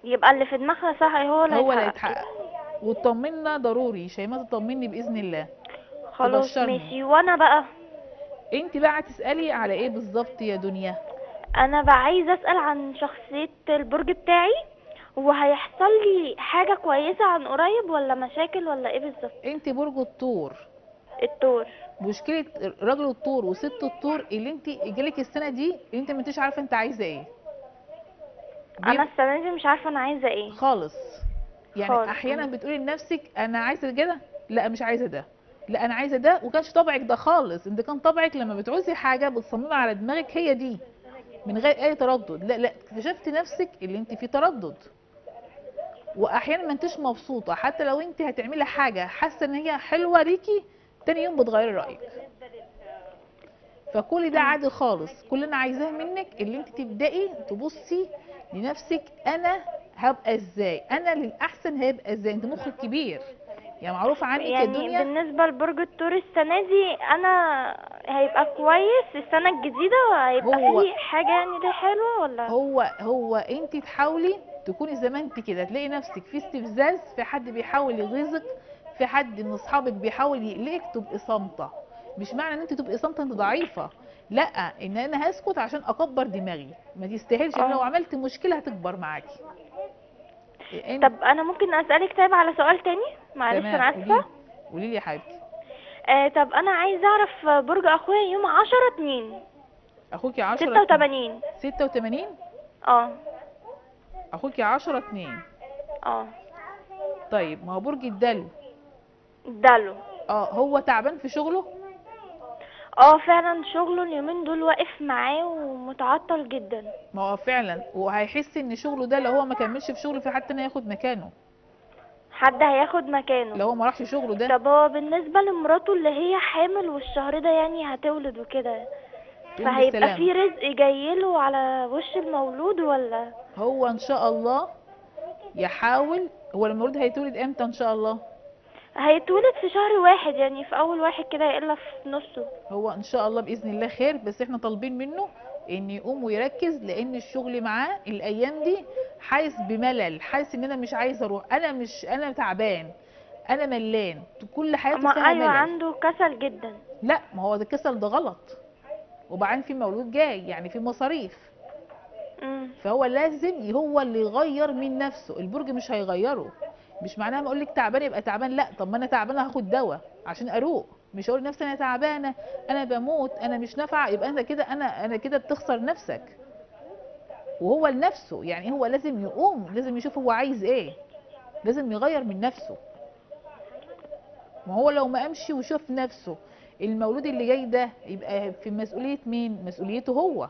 يبقى اللي في دماغها صح هو اللي هو اللي هيتحقق. هيتحقق وتطمنا ضروري شيماء تطمني باذن الله خلاص تبشرني. ماشي وانا بقى انت بقى هتسالي على ايه بالظبط يا دنيا انا بقى عايزه اسال عن شخصيه البرج بتاعي وهيحصل لي حاجه كويسه عن قريب ولا مشاكل ولا ايه بالظبط انت برج الثور الثور مشكله رجل الثور وست الثور اللي انت جالك السنه دي اللي انت ما انتش عارفه انت عايزه ايه انا السنه دي مش عارفه انا عايزه ايه خالص يعني خالص. احيانا بتقولي لنفسك انا عايزه كده لا مش عايزه ده لا انا عايزه ده وكانش طبعك ده خالص انت كان طبعك لما بتعوزي حاجه بتصممي على دماغك هي دي من غير اي تردد لا لا اكتشفت نفسك اللي انت فيه تردد واحيانا ما انتش مبسوطه حتى لو انت هتعملي حاجه حاسه ان هي حلوه ليكي تاني يوم بتغيري رايك فكل ده عادي خالص كل اللي انا عايزاه منك اللي انت تبداي تبصي لنفسك انا هبقى ازاي انا للاحسن هيبقى ازاي انت مخك كبير يعني معروف عنك يا يعني دنيا بالنسبه لبرج الثور السنه دي انا هيبقى كويس السنه الجديده هيبقى هو- في حاجه يعني دي حلوه ولا هو هو انت تحاولي تكوني زي ما انت كده تلاقي نفسك في استفزاز في حد بيحاول يغيظك في حد من اصحابك بيحاول يقلقك تبقي صامته مش معنى ان انت تبقي صامته انت ضعيفه لا ان انا هسكت عشان اكبر دماغي ما تستاهلش ان اه. لو عملت مشكله هتكبر معاكي انت طب انا ممكن اسالك طيب على سؤال تاني معلش انا اسفه قولي لي يا حبيبتي آه طب انا عايزه اعرف برج اخويا يوم 10 2 اخوكي 10 86 86 اه اخوكي 10 2 اه طيب ما هو برج الدلو دلو اه هو تعبان في شغله اه فعلا شغله اليومين دول واقف معاه ومتعطل جدا ما هو فعلا وهيحس ان شغله ده لو هو ما كملش في شغله في حد تاني هياخد مكانه حد هياخد مكانه لو هو ما راحش شغله ده طب هو بالنسبه لمراته اللي هي حامل والشهر ده يعني هتولد وكده يوم فهيبقى بالسلامة. في رزق جايله على وش المولود ولا هو ان شاء الله يحاول هو المولود هيتولد امتى ان شاء الله هيتولد في شهر واحد يعني في اول واحد كده يقلب في نصه هو ان شاء الله باذن الله خير بس احنا طالبين منه ان يقوم ويركز لان الشغل معاه الايام دي حاسس بملل حاسس ان انا مش عايز اروح انا مش انا تعبان انا ملان كل حياته ما فيها ايوه ملل عنده كسل جدا لا ما هو ده الكسل ده غلط وبعدين في مولود جاي يعني في مصاريف مم. فهو لازم هو اللي يغير من نفسه البرج مش هيغيره مش معناها ما اقول لك تعبان يبقى تعبان لا طب ما انا تعبانه هاخد دواء عشان اروق مش اقول لنفسي انا تعبانه انا بموت انا مش نافعه يبقى انت كده انا انا كده بتخسر نفسك وهو لنفسه يعني هو لازم يقوم لازم يشوف هو عايز ايه لازم يغير من نفسه ما هو لو ما قامش وشوف نفسه المولود اللي جاي ده يبقى في مسؤوليه مين مسؤوليته هو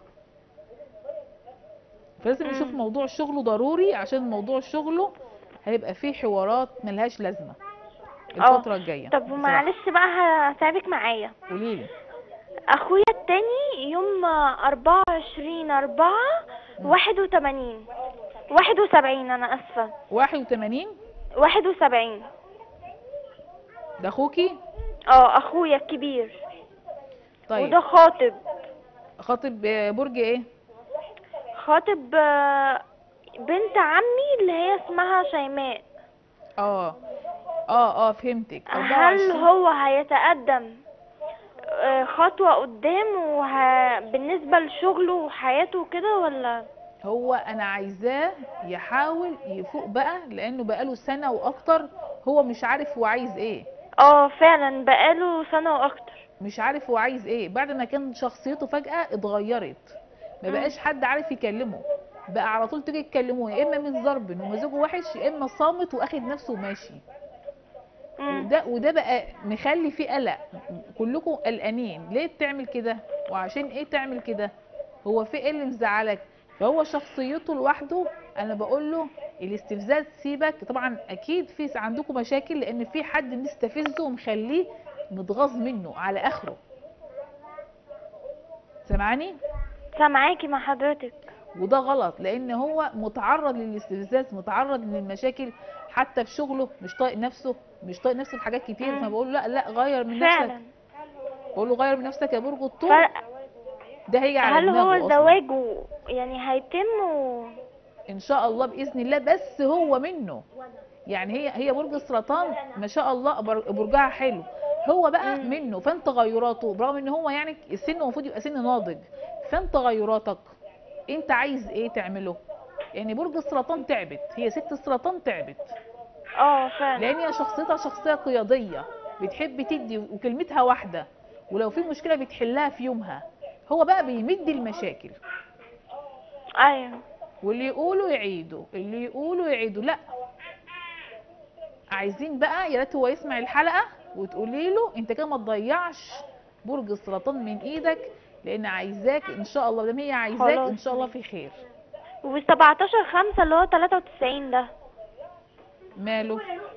فلازم يشوف موضوع شغله ضروري عشان موضوع شغله هيبقى فيه حوارات ملهاش لازمه الفتره الجايه طب ومعلش بقى هتعبك معايا قولي لي اخويا التاني يوم أربعة وعشرين أربعة واحد وتمانين واحد وسبعين انا اسفة 81 واحد وسبعين ده اخوكي اه اخويا الكبير طيب وده خاطب خاطب آه، برج ايه خاطب آه، بنت عمي اللي هي اسمها شيماء اه اه اه فهمتك هل 24 هو هيتقدم آه، خطوة قدام وه... بالنسبة لشغله وحياته كده ولا هو انا عايزاه يحاول يفوق بقى لانه بقاله سنه واكتر هو مش عارف هو عايز ايه اه فعلا بقاله سنة واكتر مش عارف هو عايز ايه بعد ما كان شخصيته فجأة اتغيرت ما مم. بقاش حد عارف يكلمه بقى على طول تيجي تكلموه يا اما متزربن ومزاجه وحش يا اما صامت واخد نفسه وماشي وده وده بقى مخلي فيه قلق كلكم قلقانين ليه بتعمل كده وعشان ايه تعمل كده هو في ايه اللي مزعلك فهو شخصيته لوحده انا بقول له الاستفزاز سيبك طبعا اكيد في عندكم مشاكل لان في حد مستفزه ومخليه متغاظ منه على اخره سامعاني سامعاكي مع حضرتك وده غلط لان هو متعرض للاستفزاز متعرض للمشاكل حتى في شغله مش طايق نفسه مش طايق نفسه في حاجات كتير مم. فبقول له لا لا غير من فعلا نفسك بقول له غير من نفسك يا برج الطول ف- ده هيجي على هل دماغه هو أصلاً. زواجه يعني هيتم و... ان شاء الله باذن الله بس هو منه يعني هي هي برج السرطان ما شاء الله بر- برجها حلو هو بقى منه فين تغيراته برغم ان هو يعني السن المفروض يبقى سن ناضج فين تغيراتك انت عايز ايه تعمله يعني برج السرطان تعبت هي ست السرطان تعبت اه فعلا لان هي شخصيتها شخصيه قياديه بتحب تدي وكلمتها واحده ولو في مشكله بتحلها في يومها هو بقى بيمد المشاكل ايوه واللي يقولوا يعيدوا اللي يقولوا يعيدوا لا عايزين بقى يا ريت هو يسمع الحلقه وتقولي له انت كده ما تضيعش برج السرطان من ايدك لان عايزاك ان شاء الله دام هي عايزاك خلاص. ان شاء الله في خير و17 5 اللي هو 93 ده ماله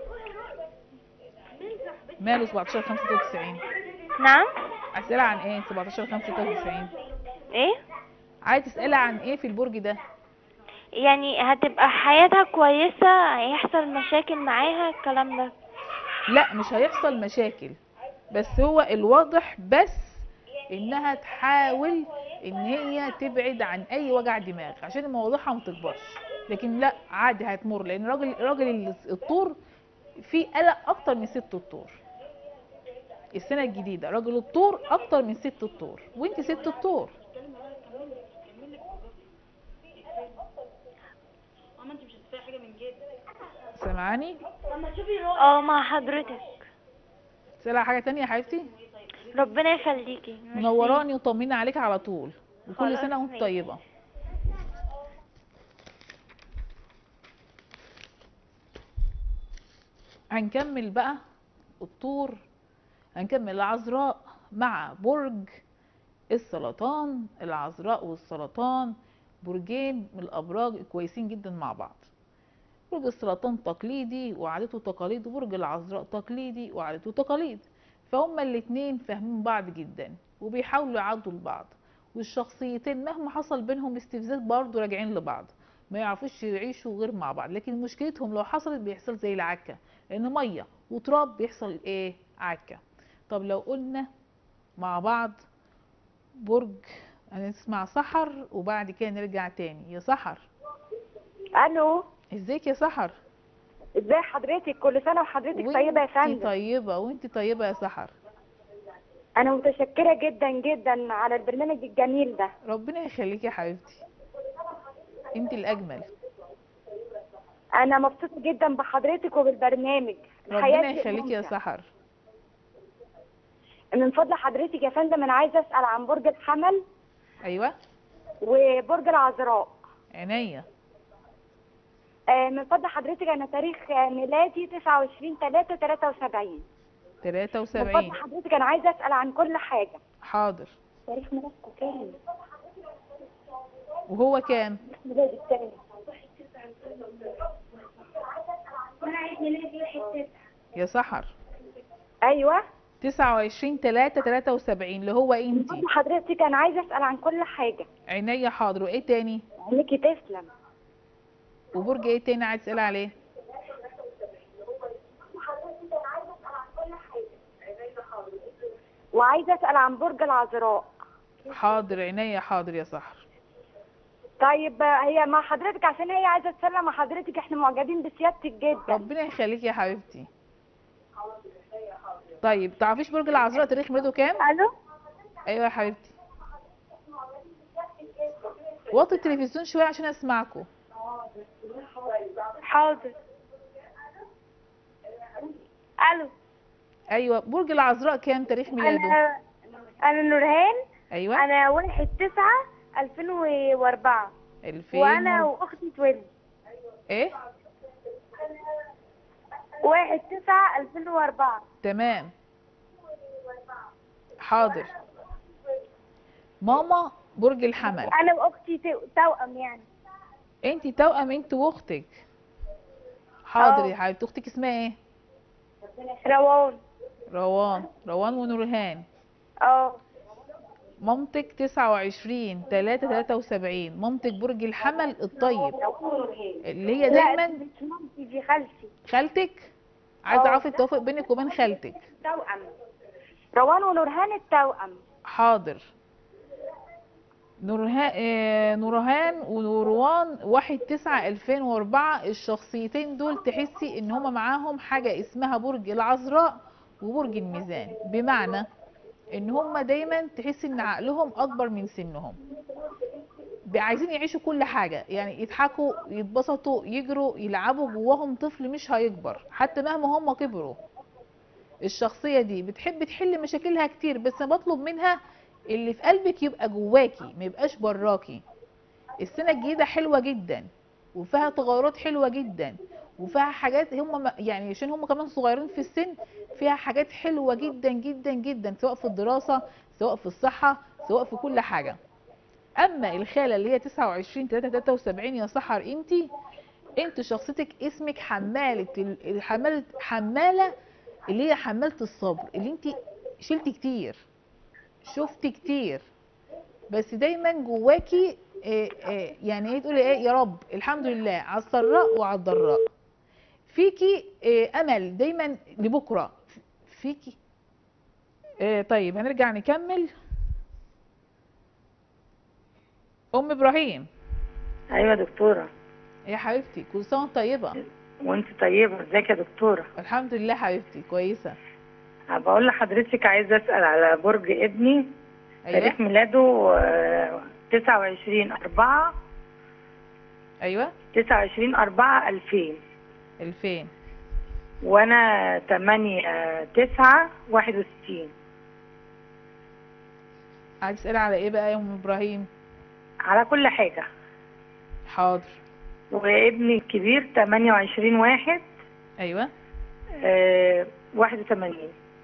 ماله 17 95 نعم اسئله عن ايه 17 95 ايه عايز تسالي عن ايه في البرج ده يعني هتبقى حياتها كويسة هيحصل مشاكل معاها الكلام ده لا مش هيحصل مشاكل بس هو الواضح بس انها تحاول ان هي تبعد عن اي وجع دماغ عشان مواضيعها ما تكبرش لكن لا عادي هتمر لان راجل راجل الطور فيه قلق اكتر من ست الطور السنه الجديده راجل الطور اكتر من ست الطور وانت ست الطور ماما انت مش هتدفعي حاجه من جيبك سامعاني اه مع حضرتك تسالي على حاجه تانية يا حبيبتي ربنا يخليكي منوراني وطمني عليك على طول وكل خلاص سنه وانت ماشي. طيبه هنكمل بقى الطور هنكمل العذراء مع برج السرطان العذراء والسرطان برجين من الابراج كويسين جدا مع بعض برج السرطان تقليدي وعادته تقاليد وبرج العذراء تقليدي وعادته تقاليد فهما الاتنين فاهمين بعض جدا وبيحاولوا يعدوا لبعض والشخصيتين مهما حصل بينهم استفزاز برضه راجعين لبعض ما يعرفوش يعيشوا غير مع بعض لكن مشكلتهم لو حصلت بيحصل زي العكه لان ميه وتراب بيحصل ايه عكه طب لو قلنا مع بعض برج هنسمع سحر وبعد كده نرجع تاني يا سحر الو ازيك يا سحر ازاي حضرتك كل سنه وحضرتك طيبه يا وانتي فندم طيبه وانت طيبه يا سحر انا متشكره جدا جدا على البرنامج الجميل ده ربنا يخليكي يا حبيبتي انت الاجمل انا مبسوطه جدا بحضرتك وبالبرنامج ربنا حياتي يخليكي يا ممتع. سحر من فضل حضرتك يا فندم انا عايزه اسال عن برج الحمل ايوه وبرج العذراء عينيا آه، من فضل حضرتك انا تاريخ آه، ميلادي 29 3 73 من 73 فضل حضرتك انا عايزه اسال عن كل حاجه حاضر تاريخ ميلادكم كام وهو كام ميلادي الثاني يا سحر ايوه 29 3 73 اللي هو انت من حضرتك انا عايزه اسال عن كل حاجه عينيا حاضر وايه تاني عينيكي تسلم وبرج ايه تاني عايز تسال عليه وعايزه اسال عن برج العذراء حاضر عينيا حاضر يا سحر طيب آه، هي مع حضرتك عشان هي عايزه تسلم مع حضرتك احنا معجبين بسيادتك جدا ربنا يخليكي يا حبيبتي طيب تعرفيش برج العذراء تاريخ ميلاده كام الو ايوه يا حبيبتي وطي التلفزيون شويه عشان اسمعكم حاضر الو ايوه برج العذراء كام تاريخ ميلاده انا انا نورهان ايوه انا واحد تسعة الفين واربعة 2000 وانا واختي اتولد ايه واحد تسعة الفين واربعة تمام حاضر ماما برج الحمل انا واختي تو- توأم يعني انت توأم انت واختك حاضر اه. يا حبيبتي اختك اسمها ايه روان روان روان ونورهان اه مامتك 29 3 73 مامتك برج الحمل الطيب اللي هي لا دايما دي مش مامتي دي خالتي خالتك عايزه اه. اعرف التوافق بينك وبين خالتك توأم روان ونورهان التوأم حاضر نورها... آه، نورهان ونوروان واحد تسعة ألفين وأربعة الشخصيتين دول تحسي إن هما معاهم حاجة اسمها برج العذراء وبرج الميزان بمعنى إن هما دايما تحسي إن عقلهم أكبر من سنهم ب- عايزين يعيشوا كل حاجة يعني يضحكوا يتبسطوا يجروا يلعبوا جواهم طفل مش هيكبر حتى مهما هم كبروا الشخصية دي بتحب تحل مشاكلها كتير بس أنا بطلب منها اللي في قلبك يبقى جواكي ما يبقاش براكي السنة الجديدة حلوة جدا وفيها تغيرات حلوة جدا وفيها حاجات هم ما- يعني عشان هم كمان صغيرين في السن فيها حاجات حلوة جدا جدا جدا سواء في الدراسة سواء في الصحة سواء في كل حاجة اما الخالة اللي هي 29 3 73 يا سحر انتي انت شخصيتك اسمك حمالة ال- حمالة حمالة اللي هي حمالة الصبر اللي انت شلتي كتير شفتي كتير بس دايما جواكي آه، آه، يعني ايه تقولي ايه يا رب الحمد لله على السراء وعلى الضراء فيكي آه، امل دايما لبكره فيكي آه، طيب هنرجع نكمل ام ابراهيم ايوه يا دكتوره يا حبيبتي كل سنه وانت طيبه وانت طيبه ازيك يا دكتوره الحمد لله حبيبتي كويسه بقول لحضرتك عايزه اسال على برج ابني أيوة. تاريخ ميلاده آه، 29 4 ايوه 29 4 2000 2000 وانا 8 9 61 عايز تسالي على ايه بقى يا ام ابراهيم على كل حاجه حاضر وابني الكبير 28 1 ايوه آه، 81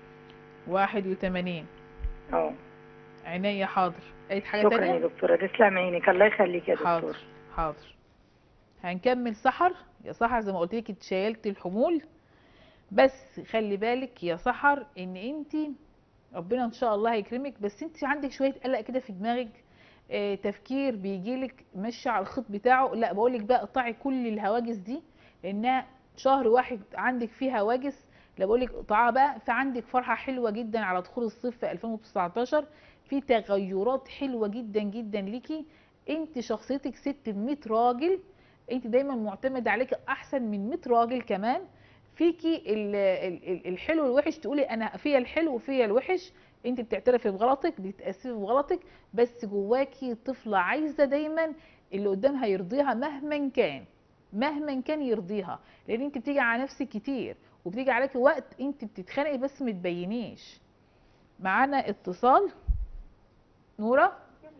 81 اه عينيا حاضر اي حاجه شكرا تانية يا دكتوره تسلم عينك الله يخليك يا حاضر دكتور حاضر هنكمل سحر يا سحر زي ما قلت لك اتشيلت الحمول بس خلي بالك يا سحر ان انت ربنا ان شاء الله هيكرمك بس انت عندك شويه قلق كده في دماغك اه تفكير بيجيلك ماشي على الخط بتاعه لا بقولك بقى قطعي كل الهواجس دي لانها شهر واحد عندك فيه هواجس لا بقولك قطعها بقى فعندك فرحه حلوه جدا على دخول الصيف في 2019 في تغيرات حلوه جدا جدا ليكي انت شخصيتك ست ب 100 راجل انت دايما معتمده عليك احسن من 100 راجل كمان فيكي ال- ال- ال- الحلو والوحش تقولي انا فيا الحلو وفيا الوحش انت بتعترفي بغلطك بتتاسفي بغلطك بس جواكي طفله عايزه دايما اللي قدامها يرضيها مهما كان مهما كان يرضيها لان انت بتيجي على نفسك كتير وبتيجي عليكي وقت انت بتتخانقي بس ما تبينيش معانا اتصال نوره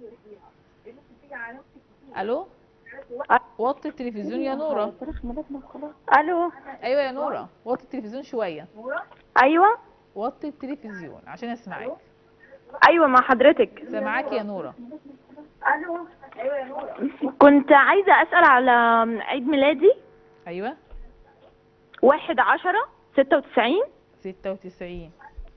الو وطي التلفزيون يا نوره الو ايوه يا نوره وطي التلفزيون شويه ايوه وطي التلفزيون عشان اسمعك ايوه مع حضرتك سامعاكي يا نوره الو ايوه يا نورة كنت عايزه اسال على عيد ميلادي ايوه واحد عشرة ستة وتسعين ستة وتسعين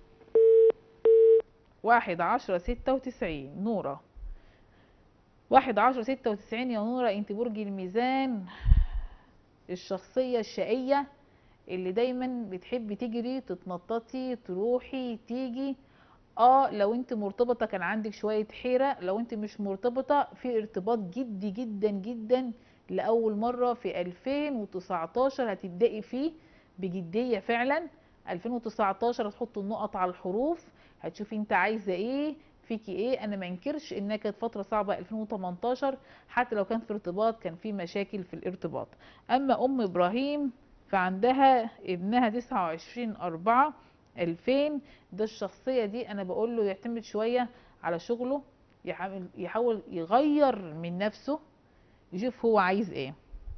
واحد عشرة ستة وتسعين نورة واحد عشرة ستة وتسعين يا نورة انت برج الميزان الشخصية الشقية اللي دايما بتحبي تجري تتنططي تروحي تيجي اه لو انت مرتبطة كان عندك شوية حيرة لو انت مش مرتبطة في ارتباط جدي جدا جدا لأول مرة في 2019 هتبدأي فيه بجدية فعلا 2019 هتحط النقط على الحروف هتشوفي انت عايزة ايه فيكي ايه انا ما انكرش انها كانت فترة صعبة 2018 حتى لو كان في ارتباط كان في مشاكل في الارتباط اما ام ابراهيم فعندها ابنها 29 4 2000 ده الشخصية دي انا بقول له يعتمد شوية على شغله يحاول يحاول يغير من نفسه يشوف هو عايز ايه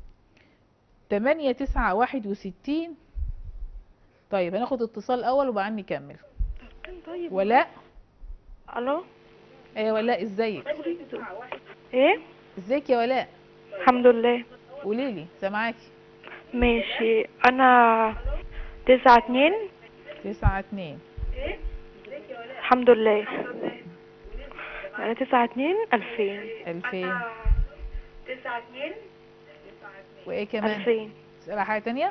8 9 61 طيب هناخد اتصال اول وبعدين نكمل طيب ولاء الو ايه ولاء ازيك ايه ازيك يا ولاء الحمد لله قولي لي سامعاكي ماشي انا تسعة اتنين تسعة اتنين الحمد لله انا تسعة اتنين الفين الفين تسعة اتنين وايه كمان الفين تسألها حاجة تانية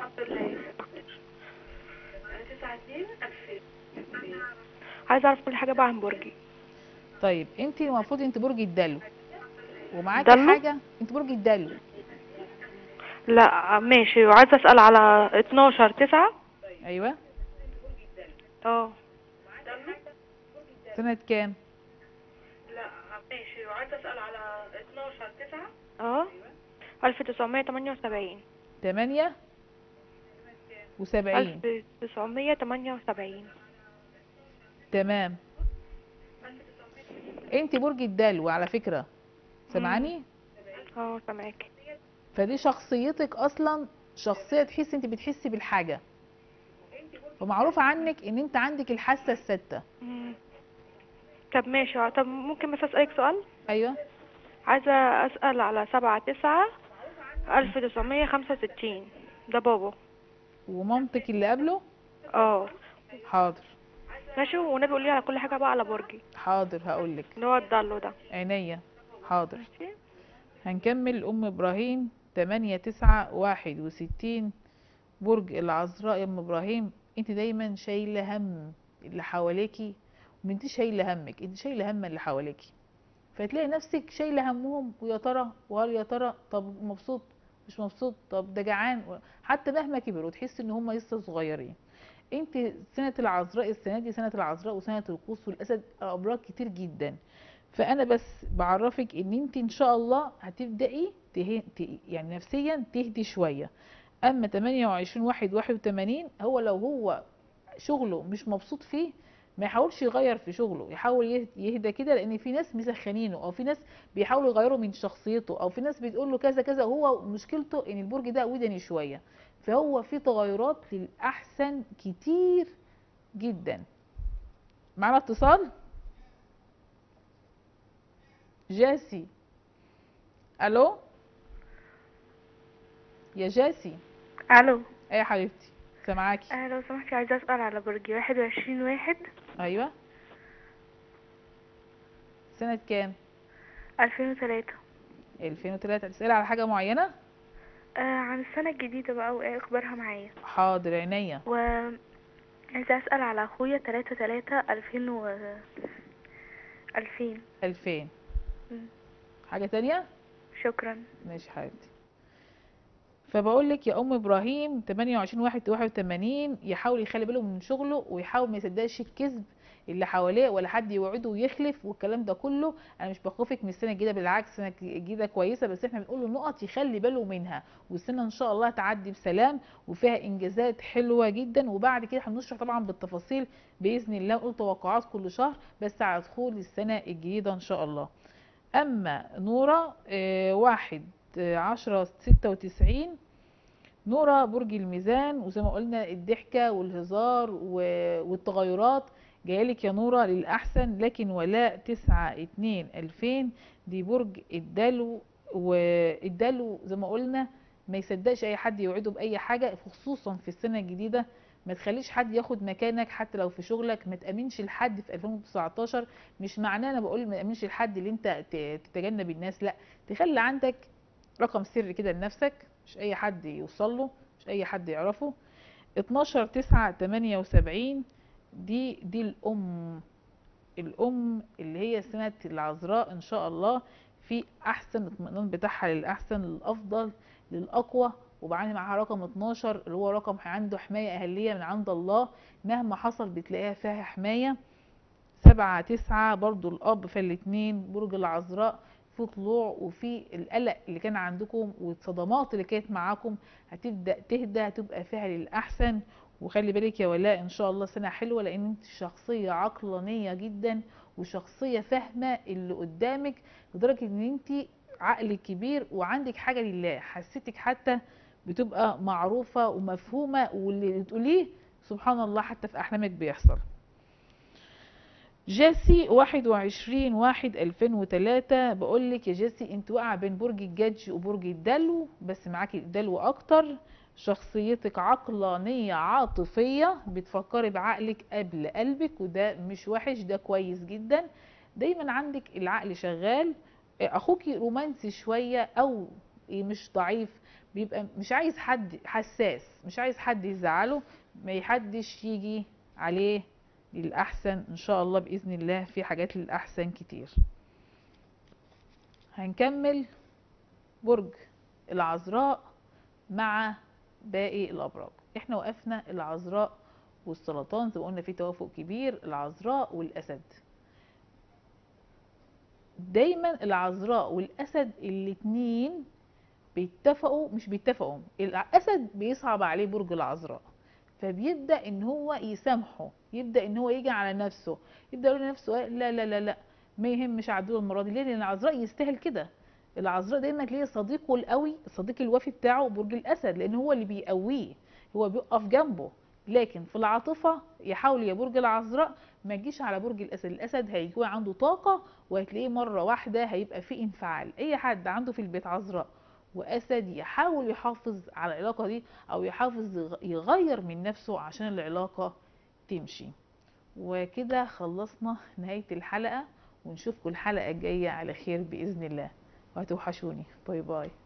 تسعة اتنين الفين عايزة اعرف كل حاجة بقى عن برجي طيب انت المفروض انت برج الدلو ومعاكي دلو؟ حاجه انت برج الدلو لا ماشي وعايزة اسأل على 12 9 ايوه اه سنه كام لا ماشي وعايزة اسأل على 12 9 اه 1978 8 و70 1978 تمام انت برج الدلو على فكره سامعاني اه سامعاكي فدي شخصيتك اصلا شخصيه تحس انت بتحسي بالحاجه ومعروف عنك ان انت عندك الحاسه السادسه مم. طب ماشي طب ممكن بس اسألك سؤال ايوه عايزة اسأل على 7 9 1965 ده بابا ومامتك اللي قبله اه حاضر ماشي والنبي قولي على كل حاجة بقى على برجي حاضر هقولك اللي هو الدلو ده عينيا حاضر هنكمل ام ابراهيم تمانية تسعة واحد وستين برج العذراء يا ام ابراهيم انت دايما شايله هم اللي حواليكي وانت شايله همك انت شايله هم اللي حواليكي فتلاقي نفسك شايله همهم ويا ترى وهل يا ترى طب مبسوط مش مبسوط طب ده جعان حتى مهما كبروا تحس ان هم لسه صغيرين انت سنه العذراء السنه دي سنه العذراء وسنه القوس والاسد ابراج كتير جدا فانا بس بعرفك ان انت ان شاء الله هتبداي ته... ت... يعني نفسيا تهدي شويه اما 28 واحد 81 هو لو هو شغله مش مبسوط فيه ما يحاولش يغير في شغله يحاول يه- يهدى كده لان في ناس مسخنينه او في ناس بيحاولوا يغيروا من شخصيته او في ناس بتقول له كذا كذا وهو مشكلته ان البرج ده ودني شويه فهو في تغيرات للاحسن كتير جدا معنا اتصال جاسي الو يا جاسي الو ايه يا حبيبتي سامعاكي آه لو سمحتي عايزة اسأل على برجي 21 واحد ايوه سنة كام 2003 2003 تسألي على حاجة معينة آه عن السنة الجديدة بقى وايه اخبارها معايا حاضر عينيا و عايزة اسأل على اخويا 3 3 2000 و 2000 2000 مم. حاجة تانية شكرا ماشي حبيبتي فبقول لك يا ام ابراهيم 28 واحد 81 يحاول يخلي باله من شغله ويحاول ما يصدقش الكذب اللي حواليه ولا حد يوعده ويخلف والكلام ده كله انا مش بخوفك من السنه الجديده بالعكس السنه الجديده كويسه بس احنا بنقول له نقط يخلي باله منها والسنه ان شاء الله تعدي بسلام وفيها انجازات حلوه جدا وبعد كده هنشرح طبعا بالتفاصيل باذن الله نقول توقعات كل شهر بس على دخول السنه الجديده ان شاء الله اما نوره آه، واحد آه، عشرة ستة وتسعين نورة برج الميزان وزي ما قلنا الضحكة والهزار و- والتغيرات جايلك يا نورة للأحسن لكن ولاء تسعة اتنين ألفين دي برج الدلو والدلو زي ما قلنا ما يصدقش أي حد يوعده بأي حاجة خصوصا في السنة الجديدة ما تخليش حد ياخد مكانك حتى لو في شغلك ما تأمنش لحد في 2019 مش معناه انا بقول ما تأمنش لحد اللي انت ت- تتجنب الناس لا تخلي عندك رقم سري كده لنفسك مش اي حد يوصل له مش اي حد يعرفه 12 9 78 دي دي الام الام اللي هي سنة العذراء ان شاء الله في احسن اطمئنان بتاعها للاحسن للافضل للاقوى وبعدين معاها رقم 12 اللي هو رقم عنده حماية اهلية من عند الله مهما حصل بتلاقيها فيها حماية سبعة تسعة برضو الأب فالاتنين برج العذراء في طلوع وفي القلق اللي كان عندكم والصدمات اللي كانت معاكم هتبدأ تهدى هتبقى فيها للأحسن وخلي بالك يا ولاء ان شاء الله سنة حلوة لان انت شخصية عقلانية جدا وشخصية فاهمة اللي قدامك لدرجة ان انت عقلك كبير وعندك حاجة لله حسيتك حتى بتبقى معروفة ومفهومة واللي تقوليه سبحان الله حتى في احلامك بيحصل جيسي 21 واحد 2003 بقول لك يا جيسي انت واقعه بين برج الجدج وبرج الدلو بس معاكي الدلو اكتر شخصيتك عقلانيه عاطفيه بتفكري بعقلك قبل قلبك وده مش وحش ده كويس جدا دايما عندك العقل شغال اخوكي رومانسي شويه او مش ضعيف بيبقى مش عايز حد حساس مش عايز حد يزعله ما حدش يجي عليه للأحسن إن شاء الله بإذن الله في حاجات للأحسن كتير هنكمل برج العذراء مع باقي الابراج احنا وقفنا العذراء والسرطان زي ما قلنا في توافق كبير العذراء والاسد دايما العذراء والاسد الاتنين بيتفقوا مش بيتفقوا الاسد بيصعب عليه برج العذراء فبيبدا ان هو يسامحه يبدا ان هو يجي على نفسه يبدا يقول لنفسه إيه، لا لا لا لا ما يهمش عدول المره دي ليه لان العذراء يستاهل كده العذراء دايما تلاقيه صديقه القوي الصديق الوفي بتاعه برج الاسد لان هو اللي بيقويه هو بيقف جنبه لكن في العاطفه يحاول يا برج العذراء ما تجيش على برج الاسد الاسد هيكون عنده طاقه وهتلاقيه مره واحده هيبقى فيه انفعال اي حد عنده في البيت عذراء واسد يحاول يحافظ على العلاقه دي او يحافظ يغ- يغير من نفسه عشان العلاقه تمشي وكده خلصنا نهايه الحلقه ونشوفكم الحلقه الجايه على خير باذن الله وهتوحشوني باي باي